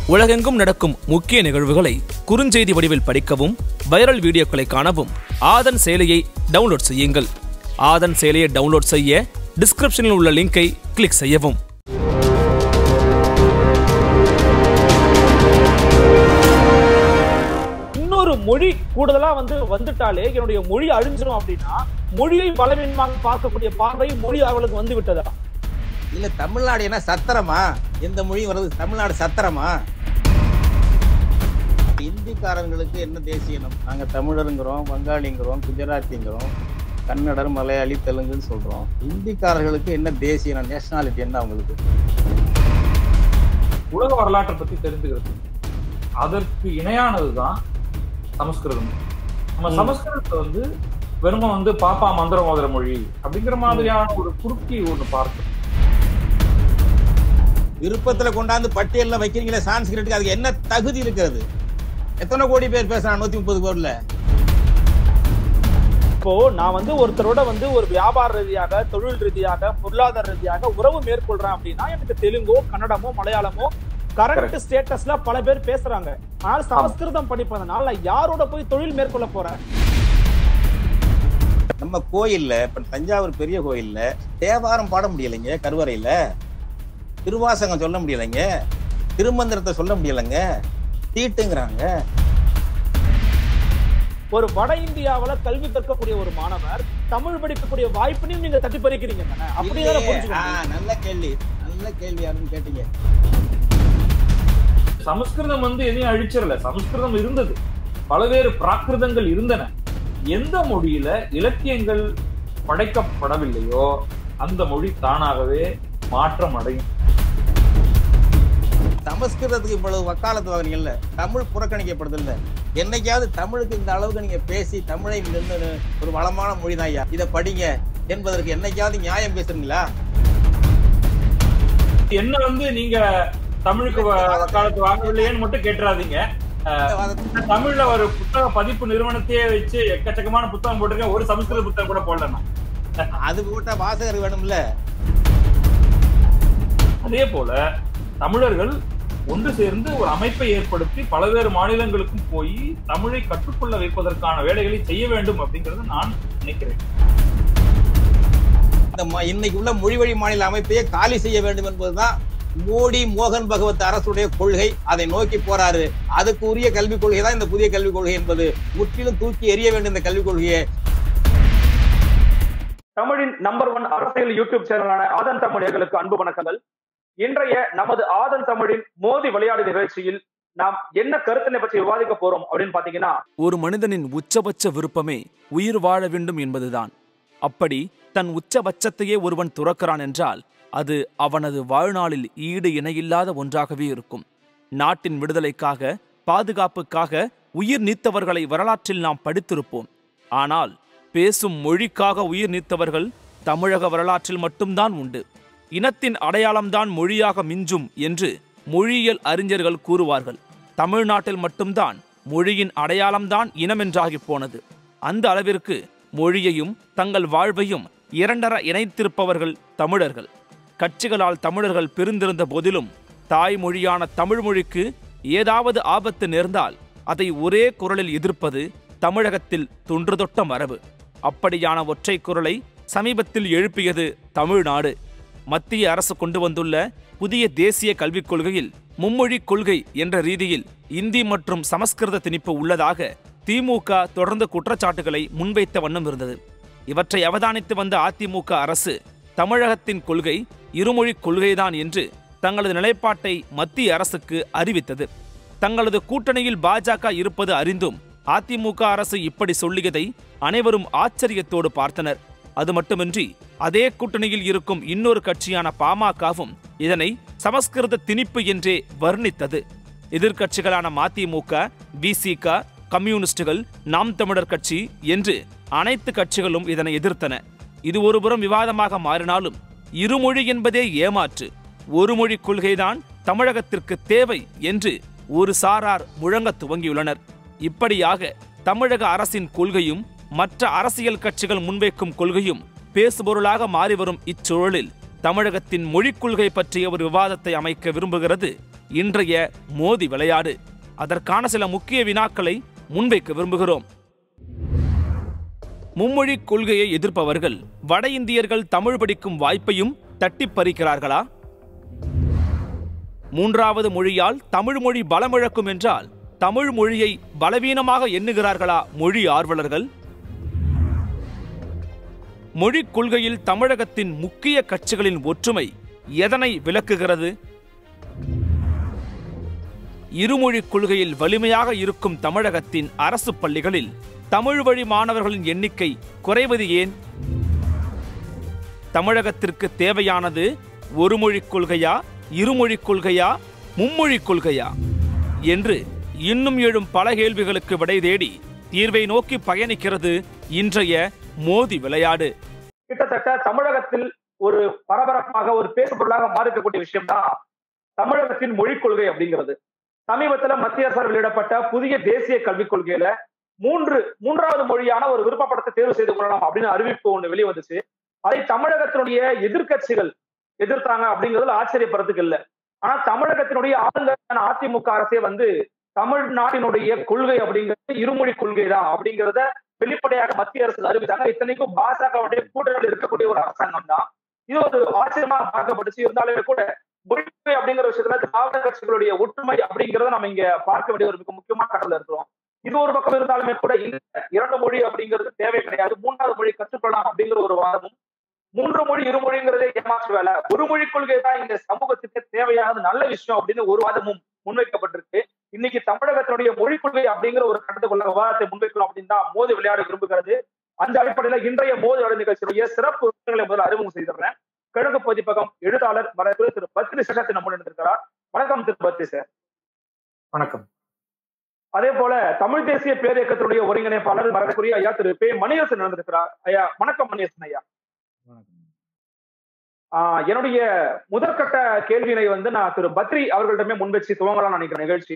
உலகெங்கும் நடக்கும் முக்கிய நிகழ்வுகளை குறுஞ்செய்தி வடிவில் படிக்கவும் வைரல் வீடியோக்களை காணவும் ஆதன் செயலியை டவுன்லோட் செய்யுங்கள் ஆதன் செயலியை டவுன்லோட் செய்ய டிஸ்கிரிப்ஷனில் உள்ள லிங்கை கிளிக் செய்யவும் இன்னொரு மொழி கூடுதலா வந்து வந்துட்டாலே என்னுடைய மொழி அழிஞ்சிரும் அப்படின்னா மொழியை பலவீனமாக பார்க்கக்கூடிய பார்வை மொழி அவளுக்கு வந்து விட்டதா இல்ல தமிழ்நாடு என்ன சத்திரமா எந்த மொழியும் வருது தமிழ்நாடு சத்திரமா இந்திக்காரங்களுக்கு என்ன தேசியனம் நாங்க தமிழருங்கிறோம் வங்காளிங்கிறோம் குஜராத்திங்கிறோம் கன்னடர் மலையாளி தெலுங்குன்னு சொல்றோம் இந்திக்காரர்களுக்கு என்ன தேசியனம் நேஷனாலிட்டி என்ன அவங்களுக்கு உலக வரலாற்றை பத்தி தெரிஞ்சுக்கிறது அதற்கு இணையானதுதான் சமஸ்கிருதம் நம்ம சமஸ்கிருதத்தை வந்து வெறும வந்து பாப்பா மந்திர மோதிர மொழி அப்படிங்கிற மாதிரியான ஒரு குறுக்கி ஒண்ணு பார்க்கணும் விருப்பத்துல கொண்டாந்து பட்டியல்ல வைக்கிறீங்களே சான்ஸ்கிரிட்டுக்கு அதுக்கு என்ன தகுதி இருக்கிறது எத்தனை கோடி பேர் பேசுறான் நூத்தி முப்பது கோடில இப்போ நான் வந்து ஒருத்தரோட வந்து ஒரு வியாபார ரீதியாக தொழில் ரீதியாக பொருளாதார ரீதியாக உறவு மேற்கொள்றேன் அப்படின்னா எனக்கு தெலுங்கோ கன்னடமோ மலையாளமோ கரண்ட் ஸ்டேட்டஸ்ல பல பேர் பேசுறாங்க ஆனால் சமஸ்கிருதம் படிப்பதனால நான் யாரோட போய் தொழில் மேற்கொள்ள போறேன் நம்ம கோயில்ல இப்ப தஞ்சாவூர் பெரிய கோயில்ல தேவாரம் பாட முடியலைங்க கருவறையில திருவாசகம் சொல்ல முடியலைங்க திருமந்திரத்தை சொல்ல முடியலைங்க தீட்டுங்கிறாங்க ஒரு வட இந்தியாவுல கல்வி கற்கக்கூடிய ஒரு மாணவர் தமிழ் படிக்கக்கூடிய வாய்ப்பினையும் நீங்க தட்டி பறிக்கிறீங்க தானே அப்படிதானே இல்லையே. புரிஞ்சுக்கணும் ஆ, நல்ல கேள்வி நல்ல கேள்வி யாருன்னு கேட்டீங்க சமஸ்கிருதம் வந்து எதையும் அழிச்சிடல சமஸ்கிருதம் இருந்தது பல்வேறு பிராகிருதங்கள் இருந்தன எந்த மொழியில இலக்கியங்கள் படைக்கப்படவில்லையோ அந்த மொழி தானாகவே மாற்றம் அடையும் சமஸ்கிருதத்துக்கு இவ்வளவு வக்காலத்து வாங்குறீங்கல்ல தமிழ் புறக்கணிக்கப்படுது இல்ல என்னைக்காவது தமிழுக்கு இந்த அளவுக்கு நீங்க பேசி தமிழை நின்னு ஒரு வளமான மொழி தான் ஐயா இதை படிங்க என்பதற்கு என்னைக்காவது நியாயம் பேசுறீங்களா என்ன வந்து நீங்க தமிழுக்கு வ- காலத்து வாங்கவில்லையேன்னு மட்டும் கேட்டுறாதீங்க தமிழ்ல ஒரு புத்தக பதிப்பு நிறுவனத்தையே வச்சு எக்கச்சக்கமான புத்தகம் போட்டிருக்கேன் ஒரு சமஸ்கிருத புத்தகம் கூட போடல நான் அது போட்ட வாசகர் வேணும்ல அதே போல தமிழர்கள் ஒன்று சேர்ந்து ஒரு அமைப்பை ஏற்படுத்தி பல்வேறு மாநிலங்களுக்கும் போய் தமிழை கற்றுக்கொள்ள வைப்பதற்கான வேலைகளை செய்ய வேண்டும் அப்படிங்கறத நான் நினைக்கிறேன் இந்த ம- இன்னைக்கு உள்ள மொழிவழி மாநில அமைப்பையே காலி செய்ய வேண்டும் என்பதுதான் மோடி மோகன் பகவத் அரசுடைய கொள்கை அதை நோக்கி போறாரு அதுக்கு உரிய கல்விக் கொள்கை தான் இந்த புதிய கல்விக் கொள்கை என்பது முற்றிலும் தூக்கி எறிய வேண்டும் இந்த கல்விக் கொள்கையை தமிழின் நம்பர் ஒன் அரசியல் யூடியூப் சேனலான ஆதன் தமிழர்களுக்கு அன்பு வணக்கங்கள் இன்றைய நமது ஆதன் தமிழின் மோதி விளையாடு நிகழ்ச்சியில் நாம் என்ன கருத்தினை பற்றி விவாதிக்க போறோம் அப்படின்னு பாத்தீங்கன்னா ஒரு மனிதனின் உச்சபட்ச விருப்பமே உயிர் வாழ வேண்டும் என்பதுதான் அப்படி தன் உச்சபட்சத்தையே ஒருவன் துறக்கிறான் என்றால் அது அவனது வாழ்நாளில் ஈடு இணையில்லாத ஒன்றாகவே இருக்கும் நாட்டின் விடுதலைக்காக பாதுகாப்புக்காக உயிர் நீத்தவர்களை வரலாற்றில் நாம் படித்திருப்போம் ஆனால் பேசும் மொழிக்காக உயிர் நீத்தவர்கள் தமிழக வரலாற்றில் மட்டும்தான் உண்டு இனத்தின் அடையாளம்தான் மொழியாக மிஞ்சும் என்று மொழியியல் அறிஞர்கள் கூறுவார்கள் தமிழ்நாட்டில் மட்டும்தான் மொழியின் அடையாளம்தான் இனமென்றாகிப் போனது அந்த அளவிற்கு மொழியையும் தங்கள் வாழ்வையும் இரண்டர இணைத்திருப்பவர்கள் தமிழர்கள் கட்சிகளால் தமிழர்கள் பிரிந்திருந்த போதிலும் தாய்மொழியான தமிழ் மொழிக்கு ஏதாவது ஆபத்து நேர்ந்தால் அதை ஒரே குரலில் எதிர்ப்பது தமிழகத்தில் தொன்றுதொட்ட மரபு அப்படியான ஒற்றை குரலை சமீபத்தில் எழுப்பியது தமிழ்நாடு மத்திய அரசு கொண்டு வந்துள்ள புதிய தேசிய கல்விக் கொள்கையில் மும்மொழி கொள்கை என்ற ரீதியில் இந்தி மற்றும் சமஸ்கிருத திணிப்பு உள்ளதாக திமுக தொடர்ந்து குற்றச்சாட்டுகளை முன்வைத்த வண்ணம் இருந்தது இவற்றை அவதானித்து வந்த அதிமுக அரசு தமிழகத்தின் கொள்கை இருமொழிக் கொள்கைதான் என்று தங்களது நிலைப்பாட்டை மத்திய அரசுக்கு அறிவித்தது தங்களது கூட்டணியில் பாஜக இருப்பது அறிந்தும் அதிமுக அரசு இப்படி சொல்லியதை அனைவரும் ஆச்சரியத்தோடு பார்த்தனர் அது மட்டுமின்றி அதே கூட்டணியில் இருக்கும் இன்னொரு கட்சியான பாமகவும் இதனை சமஸ்கிருத திணிப்பு என்றே வர்ணித்தது எதிர்க்கட்சிகளான மதிமுக விசிக கம்யூனிஸ்டுகள் நாம் தமிழர் கட்சி என்று அனைத்து கட்சிகளும் இதனை எதிர்த்தன இது ஒருபுறம் விவாதமாக மாறினாலும் இருமொழி என்பதே ஏமாற்று ஒரு மொழி கொள்கைதான் தமிழகத்திற்கு தேவை என்று ஒரு சாரார் முழங்கத் துவங்கியுள்ளனர் இப்படியாக தமிழக அரசின் கொள்கையும் மற்ற அரசியல் கட்சிகள் முன்வைக்கும் கொள்கையும் பேசுபொருளாக மாறி வரும் இச்சூழலில் தமிழகத்தின் மொழிக் கொள்கை பற்றிய ஒரு விவாதத்தை அமைக்க விரும்புகிறது இன்றைய மோதி விளையாடு அதற்கான சில முக்கிய வினாக்களை முன்வைக்க விரும்புகிறோம் மும்மொழி கொள்கையை எதிர்ப்பவர்கள் வட இந்தியர்கள் தமிழ் படிக்கும் வாய்ப்பையும் தட்டிப் பறிக்கிறார்களா மூன்றாவது மொழியால் தமிழ் மொழி பலமிழக்கும் என்றால் தமிழ் மொழியை பலவீனமாக எண்ணுகிறார்களா மொழி ஆர்வலர்கள் மொழிக் கொள்கையில் தமிழகத்தின் முக்கிய கட்சிகளின் ஒற்றுமை எதனை விளக்குகிறது இருமொழிக் கொள்கையில் வலிமையாக இருக்கும் தமிழகத்தின் அரசு பள்ளிகளில் தமிழ் வழி மாணவர்களின் எண்ணிக்கை குறைவது ஏன் தமிழகத்திற்கு தேவையானது ஒரு மொழிக் கொள்கையா இருமொழிக் கொள்கையா மும்மொழிக் கொள்கையா என்று இன்னும் எழும் பல கேள்விகளுக்கு விடை தேடி தீர்வை நோக்கி பயணிக்கிறது இன்றைய மோதி விளையாடு கிட்டத்தட்ட தமிழகத்தில் ஒரு பரபரப்பாக ஒரு பேசுபொருளாக மாறிக்கக்கூடிய விஷயம் தான் தமிழகத்தின் மொழிக் கொள்கை அப்படிங்கிறது சமீபத்துல மத்திய அரசால் வெளியிடப்பட்ட புதிய தேசிய கல்விக் கொள்கையில மூன்று மூன்றாவது மொழியான ஒரு விருப்பப்படத்தை தேர்வு செய்து கொள்ளலாம் அப்படின்னு அறிவிப்பு ஒண்ணு வெளியே வந்துச்சு அதை தமிழகத்தினுடைய எதிர்க்கட்சிகள் எதிர்த்தாங்க அப்படிங்கிறதுல ஆச்சரியப்படுறதுக்கு இல்ல ஆனா தமிழகத்தினுடைய ஆளுங்கட்சியான அதிமுக அரசே வந்து தமிழ்நாட்டினுடைய கொள்கை அப்படிங்கிறது இருமொழி கொள்கை தான் அப்படிங்கிறத வெளிப்படையாக மத்திய அரசு அறிவித்தாங்க இத்தனைக்கும் பாஜகவுடைய கூட்டணியில் இருக்கக்கூடிய ஒரு அரசாங்கம் தான் இது ஒரு ஆச்சரியமா பார்க்கப்பட்டுச்சு இருந்தாலுமே கூட மொழிக்கொள்கை அப்படிங்கிற விஷயத்துல திராவிட கட்சிகளுடைய ஒற்றுமை அப்படிங்கிறத நம்ம இங்க பார்க்க வேண்டிய ஒரு மிக முக்கியமான கடல இருக்கிறோம் இது ஒரு பக்கம் இருந்தாலுமே கூட இந்த இரண்டு மொழி அப்படிங்கிறது தேவை கிடையாது மூன்றாவது மொழி கற்றுக்கொள்ளலாம் அப்படிங்கிற ஒரு வாதமும் மூன்று மொழி இருமொழிங்கிறதே ஏமாற்று வேலை ஒரு மொழி கொள்கை தான் இந்த சமூகத்துக்கு தேவையானது நல்ல விஷயம் அப்படின்னு ஒரு வாதமும் முன்வைக்கப்பட்டிருக்கு இன்னைக்கு தமிழகத்தினுடைய மொழி கொள்கை அப்படிங்கிற ஒரு கட்டத்துக்குள்ள விவாதத்தை முன்வைக்கணும் அப்படின்னு தான் மோதி விளையாட விரும்புகிறது அந்த அடிப்படையில இன்றைய மோதி விளையாடு நிகழ்ச்சியுடைய சிறப்பு விருதுகளை முதல்ல அறிமுகம் செய்திடுறேன் கிழக்கு பதிப்பகம் எழுத்தாளர் வரக்கூடிய திரு பத்ரி சேஷத்தை நம்ம இருக்கிறார் வணக்கம் திரு பத்ரி சார் வணக்கம் அதே போல தமிழ் தேசிய பேரியக்கத்தினுடைய ஒருங்கிணைப்பாளர் மரக்குரிய ஐயா திரு பே மணியரசன் நடந்திருக்கிறார் ஐயா வணக்கம் மணியரசன் ஐயா ஆஹ் என்னுடைய முதற்கட்ட கேள்வியினை வந்து நான் திரு பத்ரி அவர்களிடமே முன்வச்சு துவங்கலாம் நினைக்கிற நிகழ்ச்சி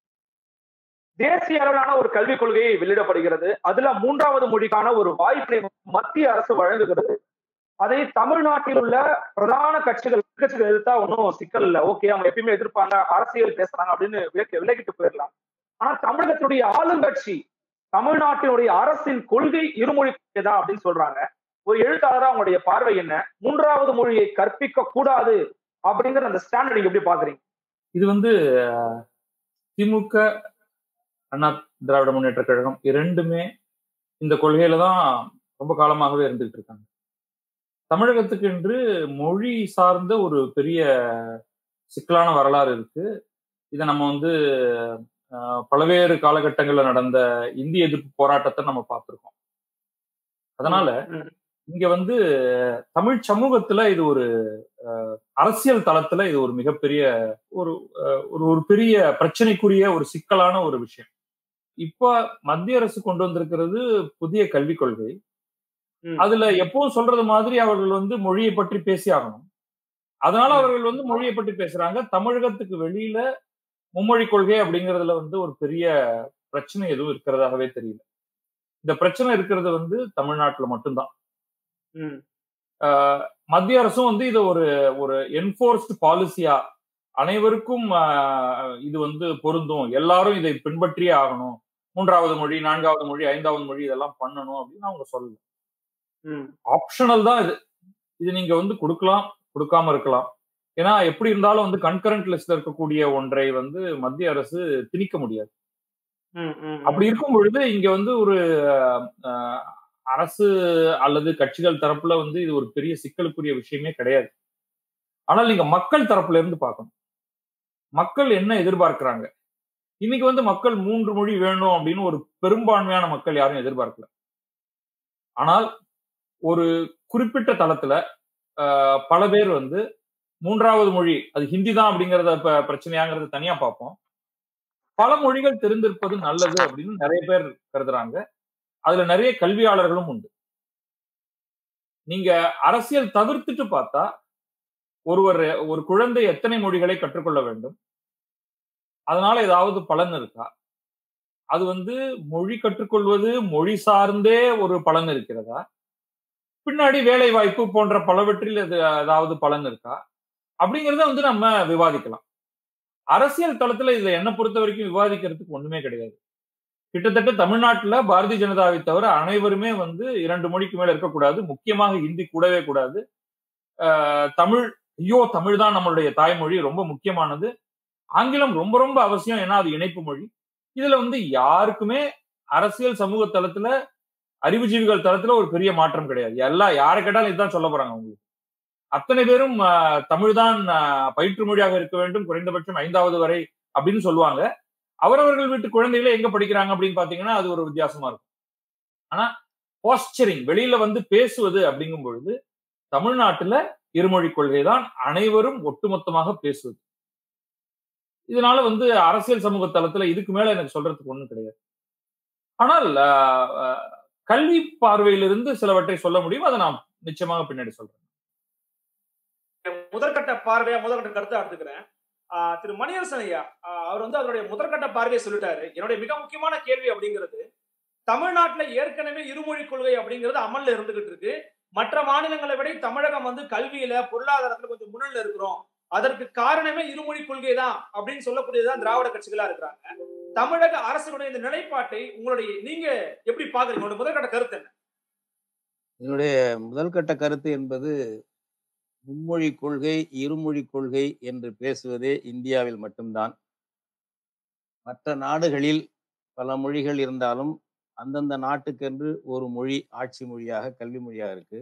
தேசிய அளவிலான ஒரு கல்விக் கொள்கை வெளியிடப்படுகிறது அதுல மூன்றாவது மொழிக்கான ஒரு வாய்ப்பினை மத்திய அரசு வழங்குகிறது அதை தமிழ்நாட்டில் உள்ள பிரதான கட்சிகள் கட்சிகள் எதிர்த்தா ஒன்றும் சிக்கல் இல்லை ஓகே அவங்க எப்பயுமே எதிர்ப்பாங்க அரசியல் பேசுறாங்க அப்படின்னு விலக்கி விலகிட்டு போயிடலாம் ஆனா தமிழகத்துடைய ஆளுங்கட்சி தமிழ்நாட்டினுடைய அரசின் கொள்கை இருமொழி கொள்கை தான் அப்படின்னு சொல்றாங்க ஒரு எழுத்தாளரா அவங்களுடைய பார்வை என்ன மூன்றாவது மொழியை கற்பிக்க கூடாது அப்படிங்கிற அந்த ஸ்டாண்டர்ட் நீங்க எப்படி பாக்குறீங்க இது வந்து அஹ், திமுக அண்ணா திராவிட முன்னேற்ற கழகம் இரண்டுமே இந்த கொள்கையில தான் ரொம்ப காலமாகவே இருந்துகிட்டு இருக்காங்க தமிழகத்துக்கு என்று மொழி சார்ந்த ஒரு பெரிய சிக்கலான வரலாறு இருக்கு இதை நம்ம வந்து அஹ், பல்வேறு காலகட்டங்கள்ல நடந்த இந்திய எதிர்ப்பு போராட்டத்தை நம்ம பார்த்திருக்கோம் அதனால ம், இங்க வந்து தமிழ் சமூகத்துல இது ஒரு அஹ், அரசியல் தளத்துல இது ஒரு மிகப்பெரிய ஒரு அஹ், ஒரு ஒரு பெரிய பிரச்சனைக்குரிய ஒரு சிக்கலான ஒரு விஷயம் இப்ப மத்திய அரசு கொண்டு வந்திருக்கிறது புதிய கல்விக் கொள்கை ம். அதுல எப்பவும் சொல்றது மாதிரி அவர்கள் வந்து மொழியை பற்றி பேசி ஆகணும் அதனால அவர்கள் வந்து மொழியை பற்றி பேசுறாங்க தமிழகத்துக்கு வெளியில மும்மொழி கொள்கை அப்படிங்கறதுல வந்து ஒரு பெரிய பிரச்சனை எதுவும் இருக்கிறதாகவே தெரியல இந்த பிரச்சனை இருக்கிறது வந்து தமிழ்நாட்டுல மட்டும்தான் ம், ஆஹ் மத்திய அரசும் வந்து இதை ஒரு ஒரு என்போர்ஸ்டு பாலிசியா அனைவருக்கும் ஆஹ் இது வந்து பொருந்தும் எல்லாரும் இதை பின்பற்றியே ஆகணும் மூன்றாவது மொழி நான்காவது மொழி ஐந்தாவது மொழி இதெல்லாம் பண்ணணும் அப்படின்னு அவங்க சொல்லல ம், ஆப்ஷனல் தான் இது இது நீங்க வந்து கொடுக்கலாம் கொடுக்காம இருக்கலாம் ஏன்னா எப்படி இருந்தாலும் வந்து கன்கரண்ட் லிஸ்ட்ல இருக்கக்கூடிய ஒன்றை வந்து மத்திய அரசு திணிக்க முடியாது ம், ம், அப்படி இருக்கும் பொழுது இங்க வந்து ஒரு அஹ், அரசு அல்லது கட்சிகள் தரப்புல வந்து இது ஒரு பெரிய சிக்கலுக்குரிய விஷயமே கிடையாது ஆனால் நீங்க மக்கள் தரப்புல இருந்து பார்க்கணும் மக்கள் என்ன எதிர்பார்க்கிறாங்க இன்னைக்கு வந்து மக்கள் மூன்று மொழி வேணும் அப்படின்னு ஒரு பெரும்பான்மையான மக்கள் யாரும் எதிர்பார்க்கல ஆனால் ஒரு குறிப்பிட்ட தளத்துல அஹ், பல பேர் வந்து மூன்றாவது மொழி அது ஹிந்தி தான் அப்படிங்கறத இப்ப பிரச்சனையாங்கிறத தனியா பார்ப்போம் பல மொழிகள் தெரிந்திருப்பது நல்லது அப்படின்னு நிறைய பேர் கருதுறாங்க அதுல நிறைய கல்வியாளர்களும் உண்டு நீங்க அரசியல் தவிர்த்துட்டு பார்த்தா ஒருவர் ஒரு குழந்தை எத்தனை மொழிகளை கற்றுக்கொள்ள வேண்டும் அதனால ஏதாவது பலன் இருக்கா அது வந்து மொழி கற்றுக்கொள்வது மொழி சார்ந்தே ஒரு பலன் இருக்கிறதா பின்னாடி வேலை வாய்ப்பு போன்ற பலவற்றில் அது ஏதாவது பலன் இருக்கா அப்படிங்கறத வந்து நம்ம விவாதிக்கலாம் அரசியல் தளத்துல இதுல என்ன பொறுத்த வரைக்கும் விவாதிக்கிறதுக்கு ஒண்ணுமே கிடையாது கிட்டத்தட்ட தமிழ்நாட்டுல பாரதிய ஜனதாவை தவிர அனைவருமே வந்து இரண்டு மொழிக்கு மேல இருக்கக்கூடாது முக்கியமாக ஹிந்தி கூடவே கூடாது ஆஹ் தமிழ் ஐயோ தமிழ் தான் நம்மளுடைய தாய்மொழி ரொம்ப முக்கியமானது ஆங்கிலம் ரொம்ப ரொம்ப அவசியம் ஏன்னா அது இணைப்பு மொழி இதுல வந்து யாருக்குமே அரசியல் சமூக தளத்துல அறிவுஜீவிகள் தளத்துல ஒரு பெரிய மாற்றம் கிடையாது எல்லாம் யாரை கேட்டாலும் இதுதான் சொல்ல போறாங்க உங்களுக்கு அத்தனை பேரும் தமிழ் தான் பயிற்று மொழியாக இருக்க வேண்டும் குறைந்தபட்சம் ஐந்தாவது வரை அப்படின்னு சொல்லுவாங்க அவரவர்கள் வீட்டு குழந்தைகளை எங்க படிக்கிறாங்க அப்படின்னு பாத்தீங்கன்னா அது ஒரு வித்தியாசமா இருக்கும் ஆனா போஸ்டரிங் வெளியில வந்து பேசுவது அப்படிங்கும் பொழுது தமிழ்நாட்டுல இருமொழி கொள்கை தான் அனைவரும் ஒட்டுமொத்தமாக பேசுவது இதனால வந்து அரசியல் சமூக தளத்துல இதுக்கு மேல எனக்கு சொல்றதுக்கு ஒண்ணும் கிடையாது ஆனால் கல்வி பார்வையிலிருந்து சிலவற்றை சொல்ல முடியும் அதை நான் நிச்சயமாக பின்னாடி சொல்றேன் முதற்கட்ட பார்வையா முதற்கட்ட கருத்தை எடுத்துக்கிறேன் திரு மணியரசன் ஐயா அவர் வந்து அவருடைய முதற்கட்ட பார்வையை சொல்லிட்டாரு என்னுடைய மிக முக்கியமான கேள்வி அப்படிங்கிறது தமிழ்நாட்டுல ஏற்கனவே இருமொழி கொள்கை அப்படிங்கிறது அமல்ல இருந்துகிட்டு இருக்கு மற்ற மாநிலங்களை விட தமிழகம் வந்து கல்வியில பொருளாதாரத்துல கொஞ்சம் முன்னில இருக்கிறோம் அதற்கு காரணமே இருமொழி கொள்கை தான் அப்படின்னு சொல்லக்கூடியதுதான் திராவிட கட்சிகளா இருக்கிறாங்க தமிழக அரசுடைய இந்த நிலைப்பாட்டை உங்களுடைய நீங்க எப்படி பாக்குறீங்க உங்களுடைய முதற்கட்ட கருத்து என்ன என்னுடைய முதல் கட்ட கருத்து என்பது மும்மொழி கொள்கை இருமொழி கொள்கை என்று பேசுவதே இந்தியாவில் மட்டும்தான் மற்ற நாடுகளில் பல மொழிகள் இருந்தாலும் அந்தந்த நாட்டுக்கென்று ஒரு மொழி ஆட்சி மொழியாக கல்வி மொழியாக இருக்கு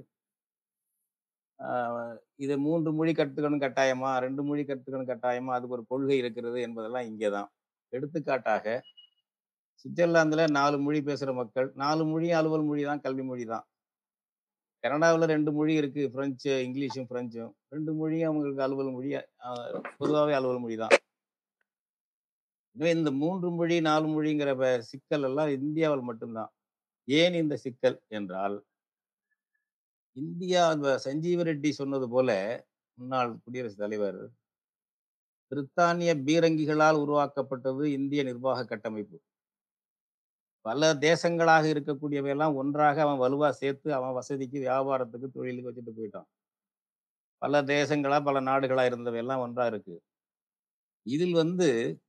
இதை மூன்று மொழி கற்றுக்கணும் கட்டாயமா ரெண்டு மொழி கற்றுக்கணும் கட்டாயமா அதுக்கு ஒரு கொள்கை இருக்கிறது என்பதெல்லாம் இங்கே தான் எடுத்துக்காட்டாக சுவிட்சர்லாந்துல நாலு மொழி பேசுகிற மக்கள் நாலு மொழி அலுவல் மொழி தான் கல்வி மொழி தான் கனடாவில் ரெண்டு மொழி இருக்கு பிரெஞ்சு இங்கிலீஷும் பிரெஞ்சும் ரெண்டு மொழியும் அவங்களுக்கு அலுவல் மொழி பொதுவாகவே அலுவல் மொழி தான் எனவே இந்த மூன்று மொழி நாலு மொழிங்கிற சிக்கல் எல்லாம் இந்தியாவில் மட்டும்தான் ஏன் இந்த சிக்கல் என்றால் இந்தியா சஞ்சீவ ரெட்டி சொன்னது போல முன்னாள் குடியரசுத் தலைவர் பிரித்தானிய பீரங்கிகளால் உருவாக்கப்பட்டது இந்திய நிர்வாக கட்டமைப்பு பல தேசங்களாக இருக்கக்கூடியவையெல்லாம் ஒன்றாக அவன் வலுவா சேர்த்து அவன் வசதிக்கு வியாபாரத்துக்கு தொழிலுக்கு வச்சுட்டு போயிட்டான் பல தேசங்களா பல நாடுகளா இருந்தவையெல்லாம் ஒன்றா இருக்கு இதில் வந்து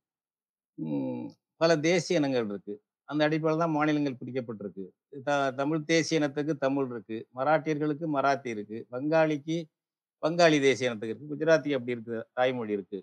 பல தேசிய இனங்கள் இருக்கு அந்த அடிப்படையில் தான் மாநிலங்கள் பிரிக்கப்பட்டிருக்கு த தமிழ் தேசிய இனத்துக்கு தமிழ் இருக்கு மராட்டியர்களுக்கு மராத்தி இருக்கு வங்காளிக்கு வங்காளி தேசிய இனத்துக்கு இருக்கு குஜராத்தி அப்படி இருக்கு தாய்மொழி இருக்கு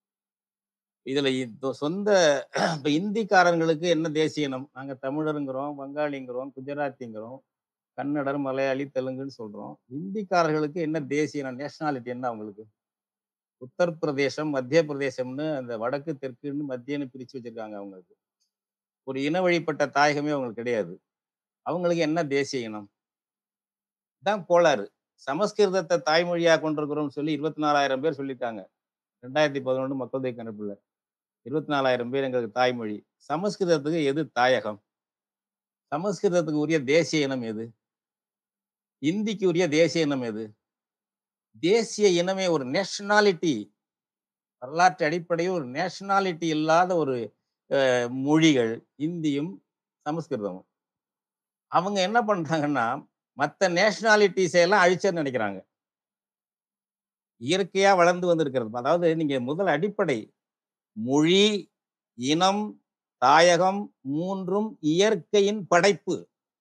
இதுல சொந்த இப்ப இந்திக்காரங்களுக்கு என்ன தேசிய இனம் நாங்க தமிழருங்கிறோம் வங்காளிங்கிறோம் குஜராத்திங்கிறோம் கன்னடர் மலையாளி தெலுங்குன்னு சொல்றோம் இந்திக்காரர்களுக்கு என்ன தேசிய இனம் நேஷனாலிட்டி என்ன அவங்களுக்கு உத்தரப்பிரதேசம் மத்திய பிரதேசம்னு அந்த வடக்கு தெற்குன்னு மத்தியன்னு பிரிச்சு வச்சிருக்காங்க அவங்களுக்கு ஒரு இன வழிபட்ட தாயகமே அவங்களுக்கு கிடையாது அவங்களுக்கு என்ன தேசிய இனம் தான் கோளாறு சமஸ்கிருதத்தை தாய்மொழியா கொண்டிருக்கிறோம்னு சொல்லி இருபத்தி நாலாயிரம் பேர் சொல்லிட்டாங்க ரெண்டாயிரத்தி பதினொன்று மக்கள் தொகை கணக்குல இருபத்தி நாலாயிரம் பேர் எங்களுக்கு தாய்மொழி சமஸ்கிருதத்துக்கு எது தாயகம் சமஸ்கிருதத்துக்கு உரிய தேசிய இனம் எது இந்திக்கு உரிய தேசிய இனம் எது தேசிய இனமே ஒரு நேஷனாலிட்டி வரலாற்று அடிப்படையில் ஒரு நேஷனாலிட்டி இல்லாத ஒரு மொழிகள் இந்தியும் சமஸ்கிருதமும் அவங்க என்ன பண்றாங்கன்னா மற்ற நேஷனாலிட்டிஸை எல்லாம் அழிச்சன்னு நினைக்கிறாங்க இயற்கையா வளர்ந்து வந்திருக்கிறது அதாவது நீங்க முதல் அடிப்படை மொழி இனம் தாயகம் மூன்றும் இயற்கையின் படைப்பு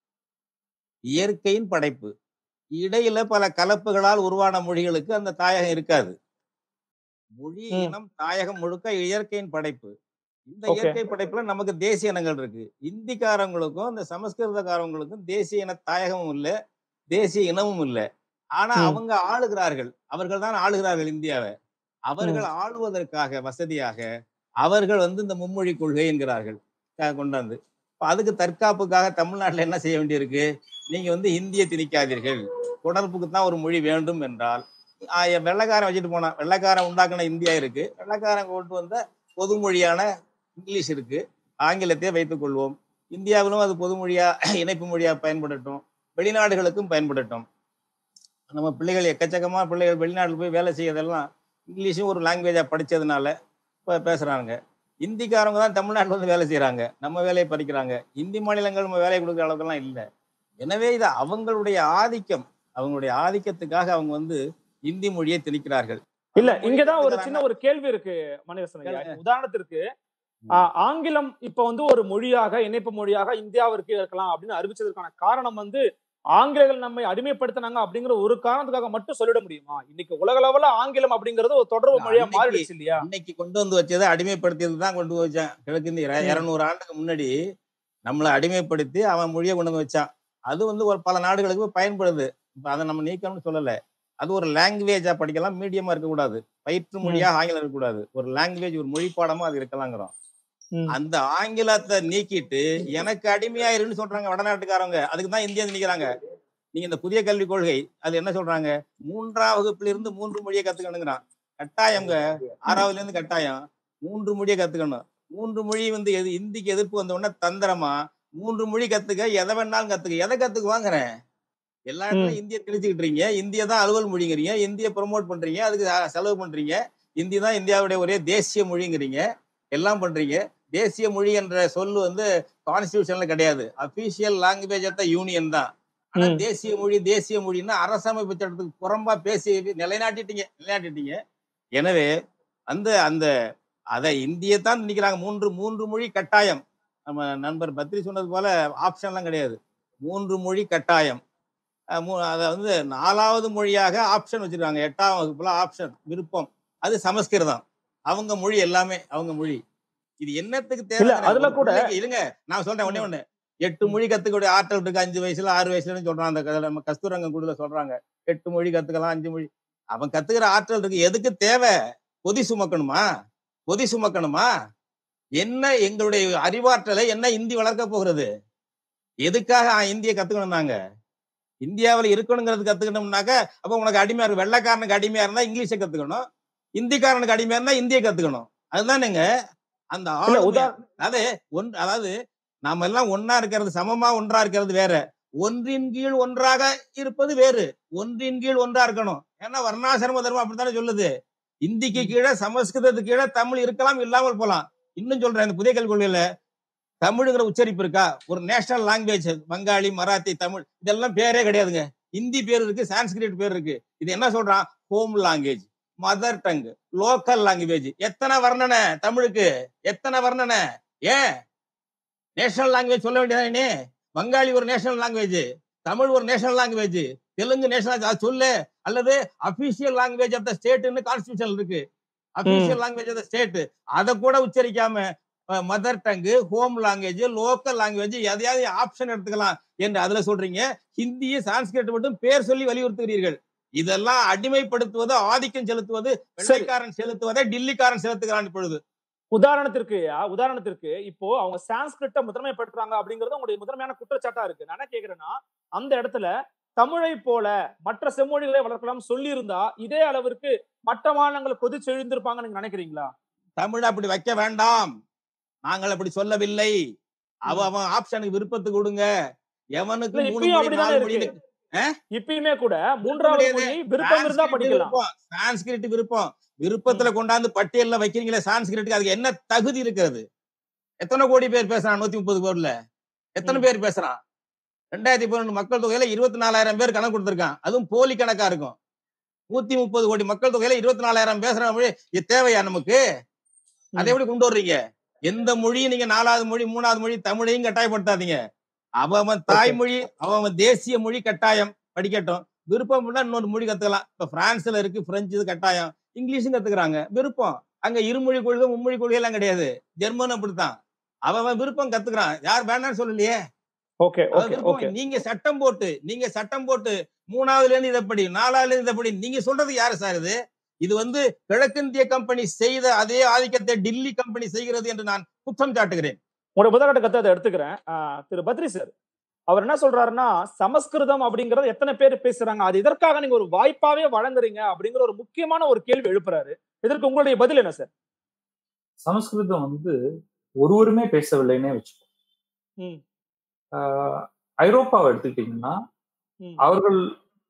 இயற்கையின் படைப்பு இடையில பல கலப்புகளால் உருவான மொழிகளுக்கு அந்த தாயகம் இருக்காது மொழி இனம் தாயகம் முழுக்க இயற்கையின் படைப்பு இந்த இயற்கை படைப்புல நமக்கு தேசிய இனங்கள் இருக்கு இந்திக்காரங்களுக்கும் இந்த சமஸ்கிருதக்காரங்களுக்கும் தேசிய இன தாயகமும் இல்லை தேசிய இனமும் இல்லை ஆனா அவங்க ஆளுகிறார்கள் அவர்கள் தான் ஆளுகிறார்கள் இந்தியாவை அவர்கள் ஆளுவதற்காக வசதியாக அவர்கள் வந்து இந்த மும்மொழி கொள்கை என்கிறார்கள் கொண்டாந்து அதுக்கு தற்காப்புக்காக தமிழ்நாட்டில் என்ன செய்ய வேண்டியிருக்கு நீங்க வந்து இந்திய திணிக்காதீர்கள் தொடர்புக்கு தான் ஒரு மொழி வேண்டும் என்றால் வெள்ளக்காரன் வச்சுட்டு போனான் வெள்ளக்காரன் உண்டாக்கின இந்தியா இருக்கு வெள்ளக்காரன் கொண்டு வந்த பொது மொழியான இங்கிலீஷ் இருக்கு ஆங்கிலத்தை வைத்துக் கொள்வோம் இந்தியாவிலும் அது பொது மொழியா இணைப்பு மொழியா பயன்படட்டும் வெளிநாடுகளுக்கும் பயன்படட்டும் நம்ம பிள்ளைகள் எக்கச்சக்கமா பிள்ளைகள் வெளிநாட்டில் போய் வேலை செய்யறதெல்லாம் இங்கிலீஷும் ஒரு லாங்குவேஜா படிச்சதுனால இப்போ பேசுறாங்க இந்திக்காரங்க தான் தமிழ்நாட்டில் வந்து வேலை செய்யறாங்க நம்ம வேலையை படிக்கிறாங்க இந்தி மாநிலங்கள் நம்ம வேலையை கொடுக்குற அளவுக்குலாம் இல்லை எனவே இது அவங்களுடைய ஆதிக்கம் அவங்களுடைய ஆதிக்கத்துக்காக அவங்க வந்து இந்தி மொழியை திணிக்கிறார்கள் இல்ல அந்த மொழி இங்கதான் ஒரு கத்துக்கிறாங்க. சின்ன ஒரு கேள்வி இருக்கு மணிரசன் ஐயா கேளுங்க. உதாரணத்திற்கு ம். ஆ, ஆங்கிலம் இப்ப வந்து ஒரு மொழியாக இணைப்பு மொழியாக இந்தியாவிற்கு இருக்கலாம் அப்படின்னு அறிவிச்சதற்கான காரணம் வந்து ஆங்கிலேயர்கள் நம்மை அடிமைப்படுத்தினாங்க அப்படிங்கிற ஒரு காரணத்துக்காக மட்டும் சொல்லிட முடியுமா இன்னைக்கு உலக அளவுல ஆங்கிலம் அப்படிங்கிறது ஒரு தொடர்பு மொழியா அன்னைக்கு- மாறிடுச்சு இல்லையா இன்னைக்கு கொண்டு வந்து வச்சதை அடிமைப்படுத்தியது தான் கொண்டு வந்து வச்சான் கிழக்கிந்திய ம். இருநூறு ஆண்டுக்கு முன்னாடி நம்மளை அடிமைப்படுத்தி அவன் மொழியை கொண்டு வந்து வச்சான் அது வந்து ஒரு பல நாடுகளுக்கு போய் பயன்படுது இப்ப அதை நம்ம நீக்கணும்னு சொல்லல அது ஒரு லாங்குவேஜா படிக்கலாம் மீடியமா இருக்கக்கூடாது பயிற்று மொழியா ஆங்கிலம் இருக்கக்கூடாது ஒரு லாங்குவேஜ் ஒரு மொழி பாடமா அது இருக்கலாங்கிறோம் ம். அந்த ஆங்கிலத்தை நீக்கிட்டு எனக்கு அடிமையாயிருன்னு சொல்றாங்க வடநாட்டுக்காரங்க அதுக்கு தான் இந்தியா நிக்கிறாங்க நீங்க இந்த புதிய கல்விக் கொள்கை அது என்ன சொல்றாங்க மூன்றாம் வகுப்புல இருந்து மூன்று மொழியை கத்துக்கணுங்கிறான் கட்டாயம்ங்க ஆறாவதுல இருந்து கட்டாயம் மூன்று மொழியை கத்துக்கணும் மூன்று மொழி வந்து எது இந்திக்கு எதிர்ப்பு வந்த உடனே தந்திரமா மூன்று மொழி கத்துக்க எதை வேணாலும் கத்துக்க எதை கத்துக்குவாங்கிறேன் எல்லா இடத்துலயும் இந்திய திணிச்சுக்கிட்டு இருக்கீங்க இந்திய தான் அலுவல் மொழிங்கிறீங்க இந்திய ப்ரொமோட் பண்றீங்க அதுக்கு அஹ், செலவு பண்றீங்க இந்தி தான் இந்தியாவுடைய ஒரே தேசிய மொழிங்கிறீங்க எல்லாம் பண்றீங்க தேசிய மொழி என்ற சொல்லு வந்து கான்ஸ்டியூஷன்ல கிடையாது official language of the union தான் ஆனா ம். தேசிய மொழி தேசிய மொழின்னா அரசமைப்பு சட்டத்துக்கு புறம்பா பேசி நிலைநாட்டிட்டீங்க நிலைநாட்டிட்டீங்க எனவே அந்த அந்த அதை இந்தியத்தான் நினைக்கிறாங்க மூன்று மூன்று மொழி கட்டாயம் நம்ம நண்பர் பத்ரி சொன்னது போல ஆப்ஷன்லாம் கிடையாது மூன்று மொழி கட்டாயம் அஹ் மூ- அதை வந்து நாலாவது மொழியாக ஆப்ஷன் வச்சிருக்காங்க எட்டாம் வகுப்புல ஆப்ஷன் விருப்பம் அது சமஸ்கிருதம் அவங்க மொழி எல்லாமே அவங்க மொழி இது என்னத்துக்கு இல்ல, தேவை அதுல கூட- இருங்க நான் சொல்றேன் ஒண்ணே ஒண்ணு எட்டு மொழி கத்துக்கூடிய ஆற்றல் இருக்கு அஞ்சு வயசுல ஆறு வயசுலன்னு சொல்றான் அந்த க- நம்ம கஸ்தூரங்க குழுல சொல்றாங்க எட்டு மொழி கத்துக்கலாம் அஞ்சு மொழி அவன் கத்துக்கிற ஆற்றல் இருக்கு எதுக்கு தேவை பொதி சுமக்கணுமா பொதி சுமக்கணுமா என்ன எங்களுடைய அறிவாற்றலை என்ன இந்தி வளர்க்க போகிறது எதுக்காக ஆ, இந்திய கத்துக்கணும் நாங்க இந்தியாவில் இருக்கணுங்கிறது கத்துக்கணும்னாக்க அப்ப உனக்கு அடிமையா இருக்கு வெள்ளைக்காரனுக்கு அடிமையா இருந்தா இங்கிலீஷை கத்துக்கணும் இந்திக்காரனுக்கு அடிமையா இருந்தா இந்திய கத்துக்கணும் அதுதானேங்க அந்த இல்ல ஆளுமை- உதா அதாவது ஒன் அதாவது நாம எல்லாம் ஒன்னா இருக்கிறது சமமா ஒன்றா இருக்கிறது வேற ஒன்றின் கீழ் ஒன்றாக இருப்பது வேறு ஒன்றின் கீழ் ஒன்றா இருக்கணும் ஏன்னா வர்ணாசிரம தர்மம் அப்படித்தானே சொல்லுது இந்திக்கு கீழே சமஸ்கிருதத்துக்கு கீழே தமிழ் இருக்கலாம் இல்லாமல் போலாம் இன்னும் சொல்றேன் இந்த புதிய கல்விக் கொள்கையில தமிழுங்கிற உச்சரிப்பு இருக்கா ஒரு நேஷனல் லாங்குவேஜ் வங்காளி மராத்தி தமிழ் இதெல்லாம் பேரே கிடையாதுங்க ஹிந்தி பேர் இருக்கு சான்ஸ்கிரிட் பேர் இருக்கு இது என்ன சொல்றான் home language mother tongue local language எத்தனை வர்ணனை தமிழுக்கு எத்தனை வர்ணனை ஏன் நேஷனல் லாங்குவேஜ் சொல்ல வேண்டியதானே வங்காளி ஒரு நேஷனல் லாங்குவேஜ் தமிழ் ஒரு நேஷனல் லாங்குவேஜ் தெலுங்கு நேஷனல் அது சொல்லு அல்லது அபிஷியல் லாங்குவேஜ் ஆஃப் த ஸ்டேட்னு கான்ஸ்டியூஷன் இருக்கு official language of the state அதை கூட உச்சரிக்காம mother tongue home language local language எதையாவது ஆப்ஷன் எடுத்துக்கலாம் என்று அதுல சொல்றீங்க ஹிந்தியை சான்ஸ்கிரிட் மட்டும் பேர் சொல்லி வலியுறுத்துகிறீர்கள் இதெல்லாம் அடிமைப்படுத்துவது ஆதிக்கம் செலுத்துவது வெள்ளைக்காரன் செலுத்துவதை டில்லிக்காரன் செலுத்துகிறான் இப்பொழுது உதாரணத்திற்கு ஐயா, உதாரணத்திற்கு இப்போ அவங்க சான்ஸ்கிரிட்ட முதன்மைப்படுத்துறாங்க அப்படிங்கிறது உங்களுடைய முதன்மையான குற்றச்சாட்டா இருக்கு நான் என்ன கேக்குறேன்னா அந்த இடத்துல தமிழை போல மற்ற செம்மொழிகளை வளர்க்கலாம் சொல்லி இருந்தா இதே அளவிற்கு மற்ற மாநிலங்கள் கொதிச்சு எழுந்திருப்பாங்கன்னு நீங்க நினைக்கிறீங்களா தமிழ் அப்படி வைக்க வேண்டாம் நாங்கள் அப்படி சொல்லவில்லை அவ அவன் ஆப்ஷனுக்கு விருப்பத்துக்கு கொடுங்க எவனுக்கு இல்ல, மூணு இப்பயும் மொழி அப்படிதானே நாலு இருக்கு. மொழின்னு இப்பயுமே கூட மூன்றாவது கிடையாது. மொழி விருப்பம் இருந்தா சான்ஸ்கிரிட் படிக்கலாம் விருப்பம் சான்ஸ்கிரிட் விருப்பம் விருப்பத்துல கொண்டாந்து பட்டியல்ல வைக்கிறீங்களே சான்ஸ்கிரிட்டுக்கு அதுக்கு என்ன தகுதி இருக்கிறது எத்தனை கோடி பேர் பேசுறான் நூத்தி முப்பது கோடில எத்தனை ம். பேர் பேசுறான் ரெண்டாயிரத்தி பதினொன்று மக்கள் தொகையில இருபத்தி நாலாயிரம் பேர் கணக்கு கொடுத்திருக்கான் அதுவும் போலி கணக்கா இருக்கும் நூத்தி முப்பது கோடி மக்கள் தொகையில இருபத்தி நாலாயிரம் பேசுற மொழி இது தேவையா நமக்கு அதை எப்படி கொண்டு வர்றீங்க எந்த மொழியும் நீங்க நாலாவது மொழி மூணாவது மொழி தமிழையும் கட்டாயப்படுத்தாதீங்க அவன் தாய்மொழி அவன் தேசிய மொழி கட்டாயம் படிக்கட்டும் விருப்பம் இருந்தா இன்னொரு மொழி கத்துக்கலாம் இப்ப பிரான்ஸ்ல இருக்கு பிரெஞ்சு இது கட்டாயம் இங்கிலீஷும் கத்துக்கிறாங்க விருப்பம் அங்க இருமொழி கொள்கை மும்மொழி கொள்கை எல்லாம் கிடையாது ஜெர்மன் அப்படித்தான் அவன் அவன் விருப்பம் கத்துக்கிறான் யார் வேணாம்னு சொல்லலையே ஓகே அவன் ஓகே விருப்பம். ஓகே நீங்க சட்டம் போட்டு நீங்க சட்டம் போட்டு மூணாவதுல இருந்து இதை படி நாலாவதுல இருந்து இதை படி நீங்க சொல்றது யாரு சார் இது இது வந்து கிழக்கிந்திய கம்பெனி செய்த அதே ஆதிக்கத்தை டில்லி கம்பெனி செய்கிறது என்று நான் குற்றம் சாட்டுகிறேன் உங்களுடைய முதற்கட்ட கத்தை அதை எடுத்துக்கிறேன் ஆஹ் திரு பத்ரி சார் அவர் என்ன சொல்றாருன்னா சமஸ்கிருதம் அப்படிங்கறது எத்தனை பேர் பேசுறாங்க அது இதற்காக நீங்க ஒரு வாய்ப்பாவே வழங்குறீங்க அப்படிங்கிற ஒரு முக்கியமான ஒரு கேள்வி எழுப்புறாரு இதற்கு உங்களுடைய பதில் என்ன சார் சமஸ்கிருதம் வந்து ஒருவருமே பேசவில்லைன்னே வச்சுக்கோ ம். ஆஹ் ஐரோப்பாவை எடுத்துக்கிட்டீங்கன்னா ம். அவர்கள்